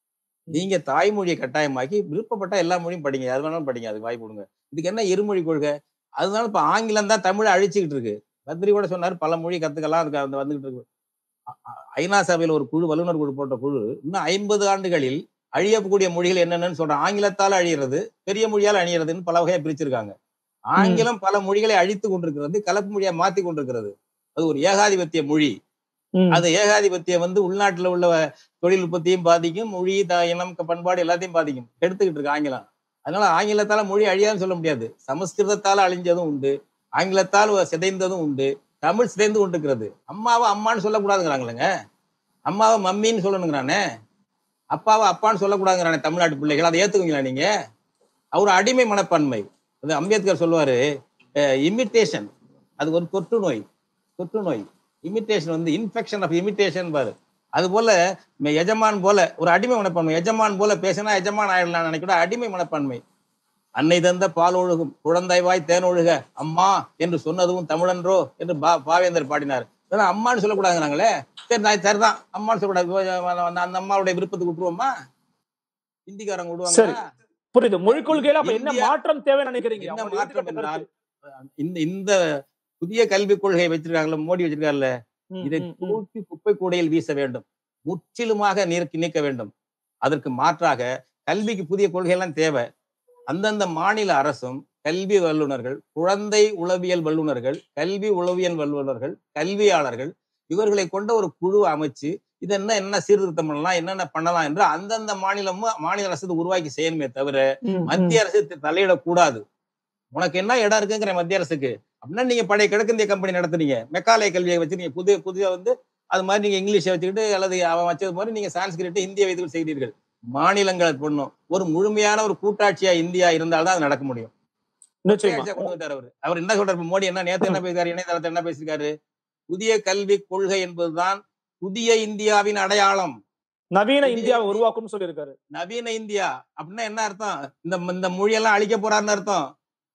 நீங்க தாய்மொழியை கட்டாயமாக்கி விருப்பப்பட்ட எல்லா மொழியும் படிங்க அது வேணாலும் படிங்க அதுக்கு வாய்ப்பு கொடுங்க இதுக்கு என்ன இருமொழி கொள்கை அதனால இப்ப ஆங்கிலம் தான் தமிழை அழிச்சுக்கிட்டு இருக்கு பத்ரி கூட சொன்னாரு பல மொழி கத்துக்கலாம் அதுக்கு அந்த வந்துகிட்டு இருக்கு அ- அ- ஐநா சபையில ஒரு குழு வல்லுநர் குழு போட்ட குழு இன்னும் ஐம்பது ஆண்டுகளில் அழியக்கூடிய மொழிகள் என்னென்னு சொல்றேன் ஆங்கிலத்தால் அழியிறது பெரிய மொழியால் அழியிறதுன்னு பல வகையா பிரிச்சிருக்காங்க ஆங்கிலம் பல மொழிகளை அழித்து கொண்டிருக்கிறது கலப்பு மொழியா மாத்தி கொண்டிருக்கிறது அது ஒரு ஏகாதிபத்திய மொழி ம். அது ஏகாதிபத்தியம் வந்து உள்நாட்டுல உள்ள தொழில் உற்பத்தியும் பாதிக்கும் மொழி த- இனம் க- பண்பாடு எல்லாத்தையும் பாதிக்கும் எடுத்துக்கிட்டு இருக்கு ஆங்கிலம் அதனால ஆங்கிலத்தால மொழி அழியாதுன்னு சொல்ல முடியாது சமஸ்கிருதத்தால அழிஞ்சதும் உண்டு ஆங்கிலத்தால் சிதைந்ததும் உண்டு தமிழ் சிதைந்து கொண்டிருக்கிறது அம்மாவை அம்மான்னு சொல்லக்கூடாதுங்கிறாங்களேங்க அம்மாவை மம்மின்னு சொல்லணுங்கிறானே அப்பாவை அப்பான்னு சொல்லக்கூடாதுங்கிறானே தமிழ்நாட்டு பிள்ளைகள் அதை ஏத்துக்குவீங்களா நீங்க அவர் அடிமை மனப்பான்மை அது அம்பேத்கர் சொல்லுவாரு இமிட்டேஷன் அது ஒரு தொற்று நோய் தொற்று நோய் இமிட்டேஷன் வந்து இன்ஃபெக்ஷன் ஆஃப் இமிட்டேஷன் பாரு அது போல ம- எஜமான் போல ஒரு அடிமை மனப்பான்மை எஜமான் போல பேசினா எஜமான் ஆயிடலாம் நினைக்கூட அடிமை மனப்பான்மை அன்னை தந்த பால் ஒழுகும் குழந்தை வாய் தேன் ஒழுக அம்மா என்று சொன்னதும் தமிழன்றோ என்று பா பாவேந்தர் பாடினார் இதெல்லாம் அம்மான்னு சொல்லக்கூடாதுங்கிறாங்களே சரி நான் சரிதான் அம்மான்னு சொல்லக்கூடாது அந்த- அந்த அம்மாவுடைய விருப்பத்துக்கு விட்டுருவோமா ஹிந்திக்காரங்க சரி. விடுவாங்க புரியுது மொழி கொள்கையில அப்ப என்ன இந்தியா- மாற்றம் தேவைன்னு நினைக்கிறீங்க என்ன அவங்க மாற்றம் எடுத்துக்கிட்ட என்றால் கருத்து. இந்த இந்த புதிய கல்விக் கொள்கையை வச்சிருக்காங்கல்ல மோடி வச்சிருக்காருல்ல ம், இதை ம், ம். தூக்கி குப்பை கூடையில் வீச வேண்டும் முற்றிலுமாக நீக்கி நீக்க வேண்டும் அதற்கு மாற்றாக கல்விக்கு புதிய கொள்கையெல்லாம் தேவை அந்தந்த மாநில அரசும் கல்வி வல்லுநர்கள் குழந்தை உளவியல் வல்லுநர்கள் கல்வி உளவியல் வல்லுநர்கள் கல்வியாளர்கள் இவர்களை கொண்ட ஒரு குழு அமைச்சு இது என்ன என்ன சீர்திருத்தம் பண்ணலாம் என்னென்ன பண்ணலாம் என்று அந்தந்த மாநிலமும் மாநில அரசு இது உருவாக்கி செய்யணுமே தவிர ம், ம். மத்திய அரசு தி- தலையிடக்கூடாது உனக்கு என்ன இடம் இருக்குங்கிற மத்திய அரசுக்கு அப்படின்னா நீங்க பழைய கிழக்கிந்திய கம்பெனி நடத்துனீங்க மெக்காலய கல்வியை வச்சு நீங்க புதிய புதிய வந்து அது மாதிரி நீங்க இங்கிலீஷை வச்சுக்கிட்டு அல்லது அவன் வச்சது மாதிரி நீங்க சான்ஸ்கிரிட் இந்திய வைத்து செய்கிறீர்கள் மாநிலங்கள் பண்ணும் ஒரு முழுமையான ஒரு கூட்டாட்சியா இந்தியா இருந்தால்தான் அது நடக்க முடியும் நிச்சயமா கூட்டாட்சியா கொண்டு வந்துட்டாரு அவர் அவர் என்ன சொல்றாரு இப்ப மோடி என்ன நேத்து என்ன பேசிருக்காரு இணையதளத்தில் என்ன பேசியிருக்காரு புதிய கல்விக் கொள்கை என்பதுதான் புதிய இந்தியாவின் அடையாளம் நவீன புதிய- இந்தியாவை உருவாக்கும்னு சொல்லியிருக்காரு நவீன இந்தியா அப்படின்னா என்ன அர்த்தம் இந்த இந்த மொழியெல்லாம் அழிக்க போறாருன்னு அர்த்தம்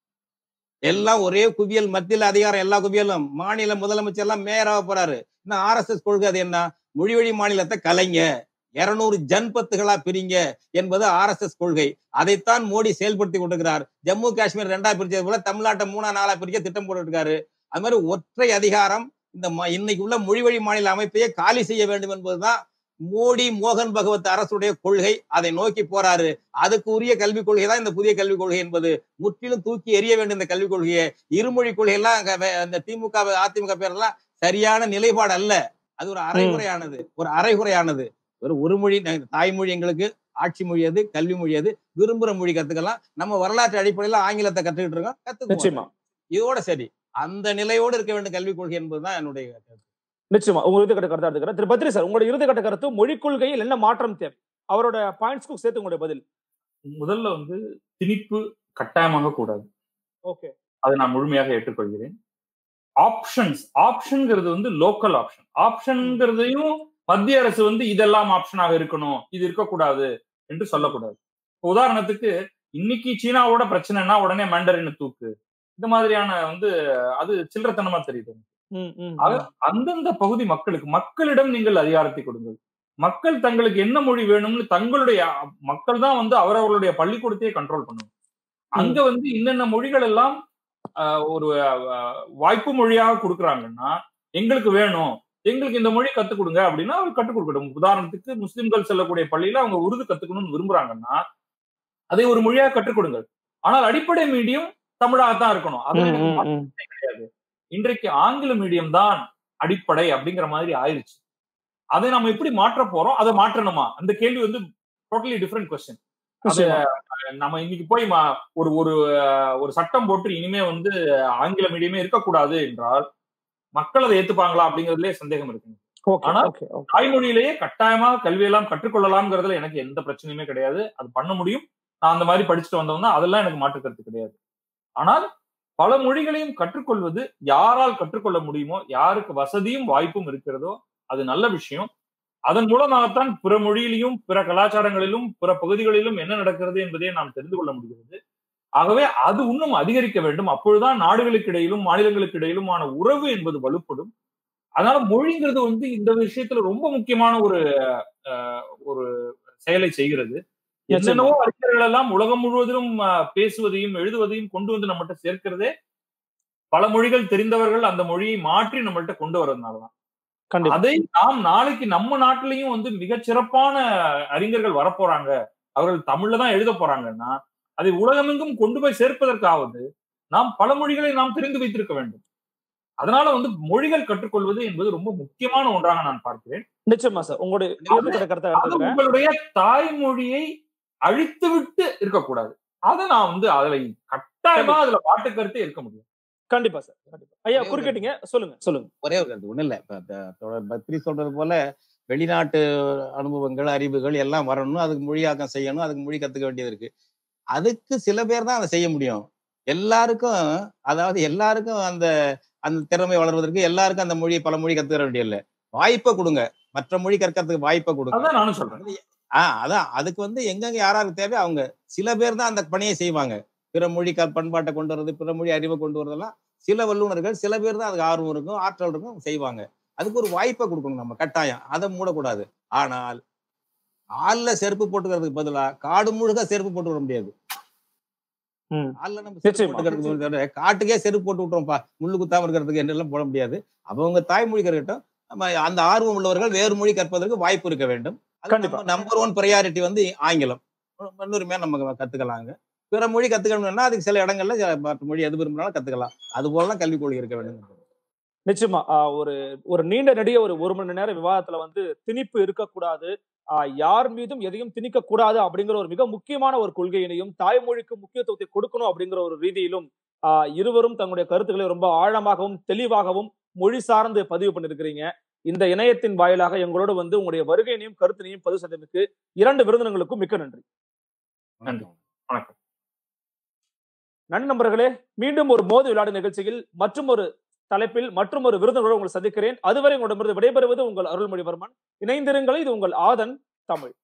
எல்லாம் ஒரே குவியல் மத்தியில் அதிகாரம் எல்லா குவியலும் மாநில முதலமைச்சர் எல்லாம் மேயராக போறாரு இன்னும் ஆர்எஸ்எஸ் கொள்கை அது என்ன மொழி வழி மாநிலத்தை கலைங்க இருநூறு ஜன்பத்துகளா பிரிங்க என்பது ஆர்எஸ்எஸ் கொள்கை அதைத்தான் மோடி செயல்படுத்தி கொண்டிருக்கிறார் ஜம்மு காஷ்மீர் ரெண்டா பிரிச்சது போல தமிழ்நாட்டை மூணா நாளா பிரிக்க திட்டம் போட்டு இருக்காரு அது மாதிரி ஒற்றை அதிகாரம் இந்த ம- இன்னைக்கு உள்ள மொழிவழி மாநில அமைப்பையே காலி செய்ய வேண்டும் என்பதுதான் மோடி மோகன் பகவத் அரசுடைய கொள்கை அதை நோக்கி போறாரு அதுக்கு உரிய கல்விக் கொள்கை தான் இந்த புதிய கல்விக் கொள்கை என்பது முற்றிலும் தூக்கி எறிய வேண்டும் இந்த கல்விக் கொள்கையை இருமொழி கொள்கை எல்லாம் அங்க வே- இந்த திமுக அதிமுக பேரெல்லாம் சரியான நிலைப்பாடு அல்ல அது ஒரு அரைகுறையானது ஒரு அரைகுறையானது ஒரு ஒரு மொழி ந- தாய்மொழி எங்களுக்கு ஆட்சி மொழி அது கல்வி மொழி அது விரும்புற மொழி கத்துக்கலாம் நம்ம வரலாற்று அடிப்படையில ஆங்கிலத்தை கத்துக்கிட்டு இருக்கோம் கத்துக்குவோம் நிச்சயமா இதோட சரி அந்த நிலையோடு இருக்க வேண்டிய கல்விக் கொள்கை என்பதுதான் என்னுடைய கருத்து. நிச்சயமா உங்க இறுதிக்கட்ட கருத்தா எடுத்துக்கிறேன் திரு பத்ரி சார் உங்களுடைய இறுதிக்கட்ட கருத்து மொழிக் கொள்கையில் என்ன மாற்றம் தேவை அவரோட பாயிண்ட்ஸ்க்கு சேர்த்து உங்களுடைய பதில் முதல்ல வந்து திணிப்பு கட்டாயமாக கூடாது ஓகே அதை நான் முழுமையாக ஏற்றுக்கொள்கிறேன் ஆப்ஷன்ஸ் ஆப்ஷன்ங்கிறது வந்து லோக்கல் ஆப்ஷன் ஆப்ஷன்ங்கிறதையும் மத்திய அரசு வந்து இதெல்லாம் ஆப்ஷனாக இருக்கணும் இது இருக்கக்கூடாது என்று சொல்லக்கூடாது இப்ப உதாரணத்துக்கு இன்னைக்கு சீனாவோட பிரச்சனைனா உடனே மேண்டரின் தூக்கு இந்த மாதிரியான வந்து அது சில்லறத்தனமா தெரியுது ம், ம், ஆக, அந்தந்த பகுதி மக்களுக்கு மக்களிடம் நீங்கள் அதிகாரத்தை கொடுங்கள் மக்கள் தங்களுக்கு என்ன மொழி வேணும்னு தங்களுடைய மக்கள் தான் வந்து அவரவர்களுடைய பள்ளிக்கூடத்தையே கண்ட்ரோல் பண்ணணும் அங்க வந்து இன்னென்ன மொழிகள் எல்லாம் ஆஹ், ஒரு ஆஹ், வாய்ப்பு மொழியாக கொடுக்குறாங்கன்னா எங்களுக்கு வேணும் எங்களுக்கு இந்த மொழி கத்துக் கொடுங்க அப்படின்னா அவர் கற்றுக் கொடுக்கட்டும் உதாரணத்துக்கு முஸ்லிம்கள் செல்லக்கூடிய பள்ளியில அவங்க உருது கத்துக்கணும்னு விரும்புறாங்கன்னா அதை ஒரு மொழியாக கற்றுக் கொடுங்கள் ஆனால் அடிப்படை மீடியம் தமிழாகத்தான் இருக்கணும் அது ம், எனக்கு ம், ம். கிடையாது இன்றைக்கு ஆங்கில மீடியம் தான் அடிப்படை அப்படிங்கிற மாதிரி ஆயிருச்சு அதை நம்ம எப்படி மாற்ற போறோம் அதை மாற்றணுமா அந்த கேள்வி வந்து டோட்டலி டிஃப்ரெண்ட் கொஸ்டின் அது நிச்சயமா. நம்ம இன்னைக்கு போய் மா- ஒரு ஒரு அஹ், ஒரு சட்டம் போட்டு இனிமே வந்து ஆங்கில மீடியமே இருக்கக்கூடாது என்றால் மக்கள் அதை ஏத்துப்பாங்களா அப்படிங்கறதுலயே சந்தேகம் இருக்கு ஓகே ஆனா- ஓகே ஓகே தாய்மொழியிலேயே கட்டாயமாக கல்வியெல்லாம் கற்றுக்கொள்ளலாம்ங்கிறதுல எனக்கு எந்த பிரச்சனையுமே கிடையாது அது பண்ண முடியும் நான் அந்த மாதிரி படிச்சுட்டு வந்தோம்னா அதெல்லாம் எனக்கு மாற்று கருத்து கிடையாது ஆனால் பல மொழிகளையும் கற்றுக்கொள்வது யாரால் கற்றுக்கொள்ள முடியுமோ யாருக்கு வசதியும் வாய்ப்பும் இருக்கிறதோ அது நல்ல விஷயம் அதன் மூலமாகத்தான் பிற மொழியிலும் பிற கலாச்சாரங்களிலும் பிற பகுதிகளிலும் என்ன நடக்கிறது என்பதை நாம் தெரிந்து கொள்ள முடிகிறது ஆகவே அது இன்னும் அதிகரிக்க வேண்டும் அப்பொழுதுதான் நாடுகளுக்கு இடையிலும் மாநிலங்களுக்கு இடையிலுமான உறவு என்பது வலுப்படும் அதனால மொழிங்கிறது வந்து இந்த விஷயத்துல ரொம்ப முக்கியமான ஒரு அஹ், ஒரு செயலை செய்கிறது என்னென்னவோ அறிஞர்கள் எல்லாம் உலகம் முழுவதிலும் அஹ், பேசுவதையும் எழுதுவதையும் கொண்டு வந்து நம்மகிட்ட சேர்க்கிறதே பல மொழிகள் தெரிந்தவர்கள் அந்த மொழியை மாற்றி நம்மள்ட்ட கொண்டு வர்றதுனாலதான் கண்டிப்பா அதை நாம் நாளைக்கு நம்ம நாட்டிலையும் வந்து மிகச் சிறப்பான அறிஞர்கள் வரப்போறாங்க அவர்கள் தமிழ்ல தான் எழுத போறாங்கன்னா அதை உலகமெங்கும் கொண்டு போய் சேர்ப்பதற்காவது நாம் பல மொழிகளை நாம் தெரிந்து வைத்திருக்க வேண்டும் அதனால வந்து மொழிகள் கற்றுக்கொள்வது என்பது ரொம்ப முக்கியமான ஒன்றாக நான் பார்க்கிறேன் நிச்சயமா சார் உங்களுடைய இறுதிக்கட்ட கருத்தை அது எடுத்துக்கிறேன் உங்களுடைய தாய்மொழியை அழித்து விட்டு இருக்கக்கூடாது அதை நான் வந்து அதுல கட்டாயமா அதுல பாட்டு கருத்தே இருக்க முடியும் கண்டிப்பா சார் கண்டிப்பா ஐயா ஒரே ஒரு குறுக்கிட்டீங்க சொல்லுங்க சொல்லுங்க ஒரே ஒரு கருத்து ஒண்ணும் இல்ல இப்ப த- தோழர் பத்ரி சொல்றது போல வெளிநாட்டு அனுபவங்கள் அறிவுகள் எல்லாம் வரணும் அதுக்கு மொழியாக்கம் செய்யணும் அதுக்கு மொழி கத்துக்க வேண்டியது இருக்கு அதுக்கு சில பேர் தான் அதை செய்ய முடியும் எல்லாருக்கும் அதாவது எல்லாருக்கும் அந்த அந்த திறமை வளர்வதற்கு எல்லாருக்கும் அந்த மொழி பல மொழி கத்துக்க வேண்டியதில்ல வாய்ப்பை கொடுங்க மற்ற மொழி கற்கிறதுக்கு வாய்ப்பை கொடுங்க அதான் நானும் சொல்றேன் ஆஹ் அதான் அதுக்கு வந்து எங்கெங்க யாராருக்கு தேவை அவங்க சில பேர் தான் அந்த பணியை செய்வாங்க பிற மொழி க பண்பாட்டை கொண்டு வர்றது பிற மொழி அறிவை கொண்டு வரதெல்லாம் சில வல்லுநர்கள் சில பேர் தான் அதுக்கு ஆர்வம் இருக்கும் ஆற்றல் இருக்கும் செய்வாங்க அதுக்கு ஒரு வாய்ப்பை கொடுக்கணும் நம்ம கட்டாயம் அதை மூடக்கூடாது ஆனால் கால்ல செருப்பு போட்டுக்கிறதுக்கு பதிலா காடு முழுக்க செருப்பு போட்டு விட முடியாது ம். கால்ல நம்ம செருப்பு நிச்சயமா. போட்டுக்கிறதுக்கு பதிலா காட்டுக்கே செருப்பு போட்டு விட்டுறோம்ப்பா முள்ளு குத்தாம இருக்கிறதுக்கு என்னெல்லாம் போட முடியாது அவங்க தாய்மொழி கற்கட்டும் நம்ம அந்த ஆர்வம் உள்ளவர்கள் வேறு மொழி கற்பதற்கு வாய்ப்பு இருக்க வேண்டும் கண்டிப்பா. நம்பர் ஒன் ப்ரையாரிட்டி வந்து ஆங்கிலம் முன்னுரிமையா நம்ம கத்துக்கலாங்க பிற மொழி கத்துக்கணும்னா அதுக்கு சில இடங்கள்ல சில மற்ற மொழி எது விரும்பினாலும் கத்துக்கலாம் அது போலதான் கல்விக் கொள்கை இருக்க வேண்டும் நிச்சயமா ஆஹ் ஒரு ஒரு நீண்ட நெடிய ஒரு ஒரு மணி நேர விவாதத்துல வந்து திணிப்பு இருக்கக்கூடாது ஆஹ் யார் மீதும் எதையும் திணிக்க கூடாது அப்படிங்கிற ஒரு மிக முக்கியமான ஒரு கொள்கையினையும் தாய்மொழிக்கு முக்கியத்துவத்தை கொடுக்கணும் அப்படிங்கிற ஒரு ரீதியிலும் ஆஹ் இருவரும் தங்களுடைய கருத்துக்களை ரொம்ப ஆழமாகவும் தெளிவாகவும் மொழி சார்ந்து பதிவு பண்ணிருக்கிறீங்க இந்த இணையத்தின் வாயிலாக எங்களோட வந்து உங்களுடைய வருகையினையும் கருத்தினையும் பதிவு செய்ததுக்கு இரண்டு விருந்தினங்களுக்கும் மிக்க நன்றி நன்றி. வணக்கம். நன்றி நண்பர்களே மீண்டும் ஒரு மோது விளையாடு நிகழ்ச்சியில் மற்றும் ஒரு தலைப்பில் மற்றும் ஒரு விருந்தினரோடு உங்களை சந்திக்கிறேன் அதுவரை உங்களிடமிருந்து விடைபெறுவது உங்கள் அருள்மொழிவர்மன் இணைந்திருங்கள் இது உங்கள் ஆதன் தமிழ்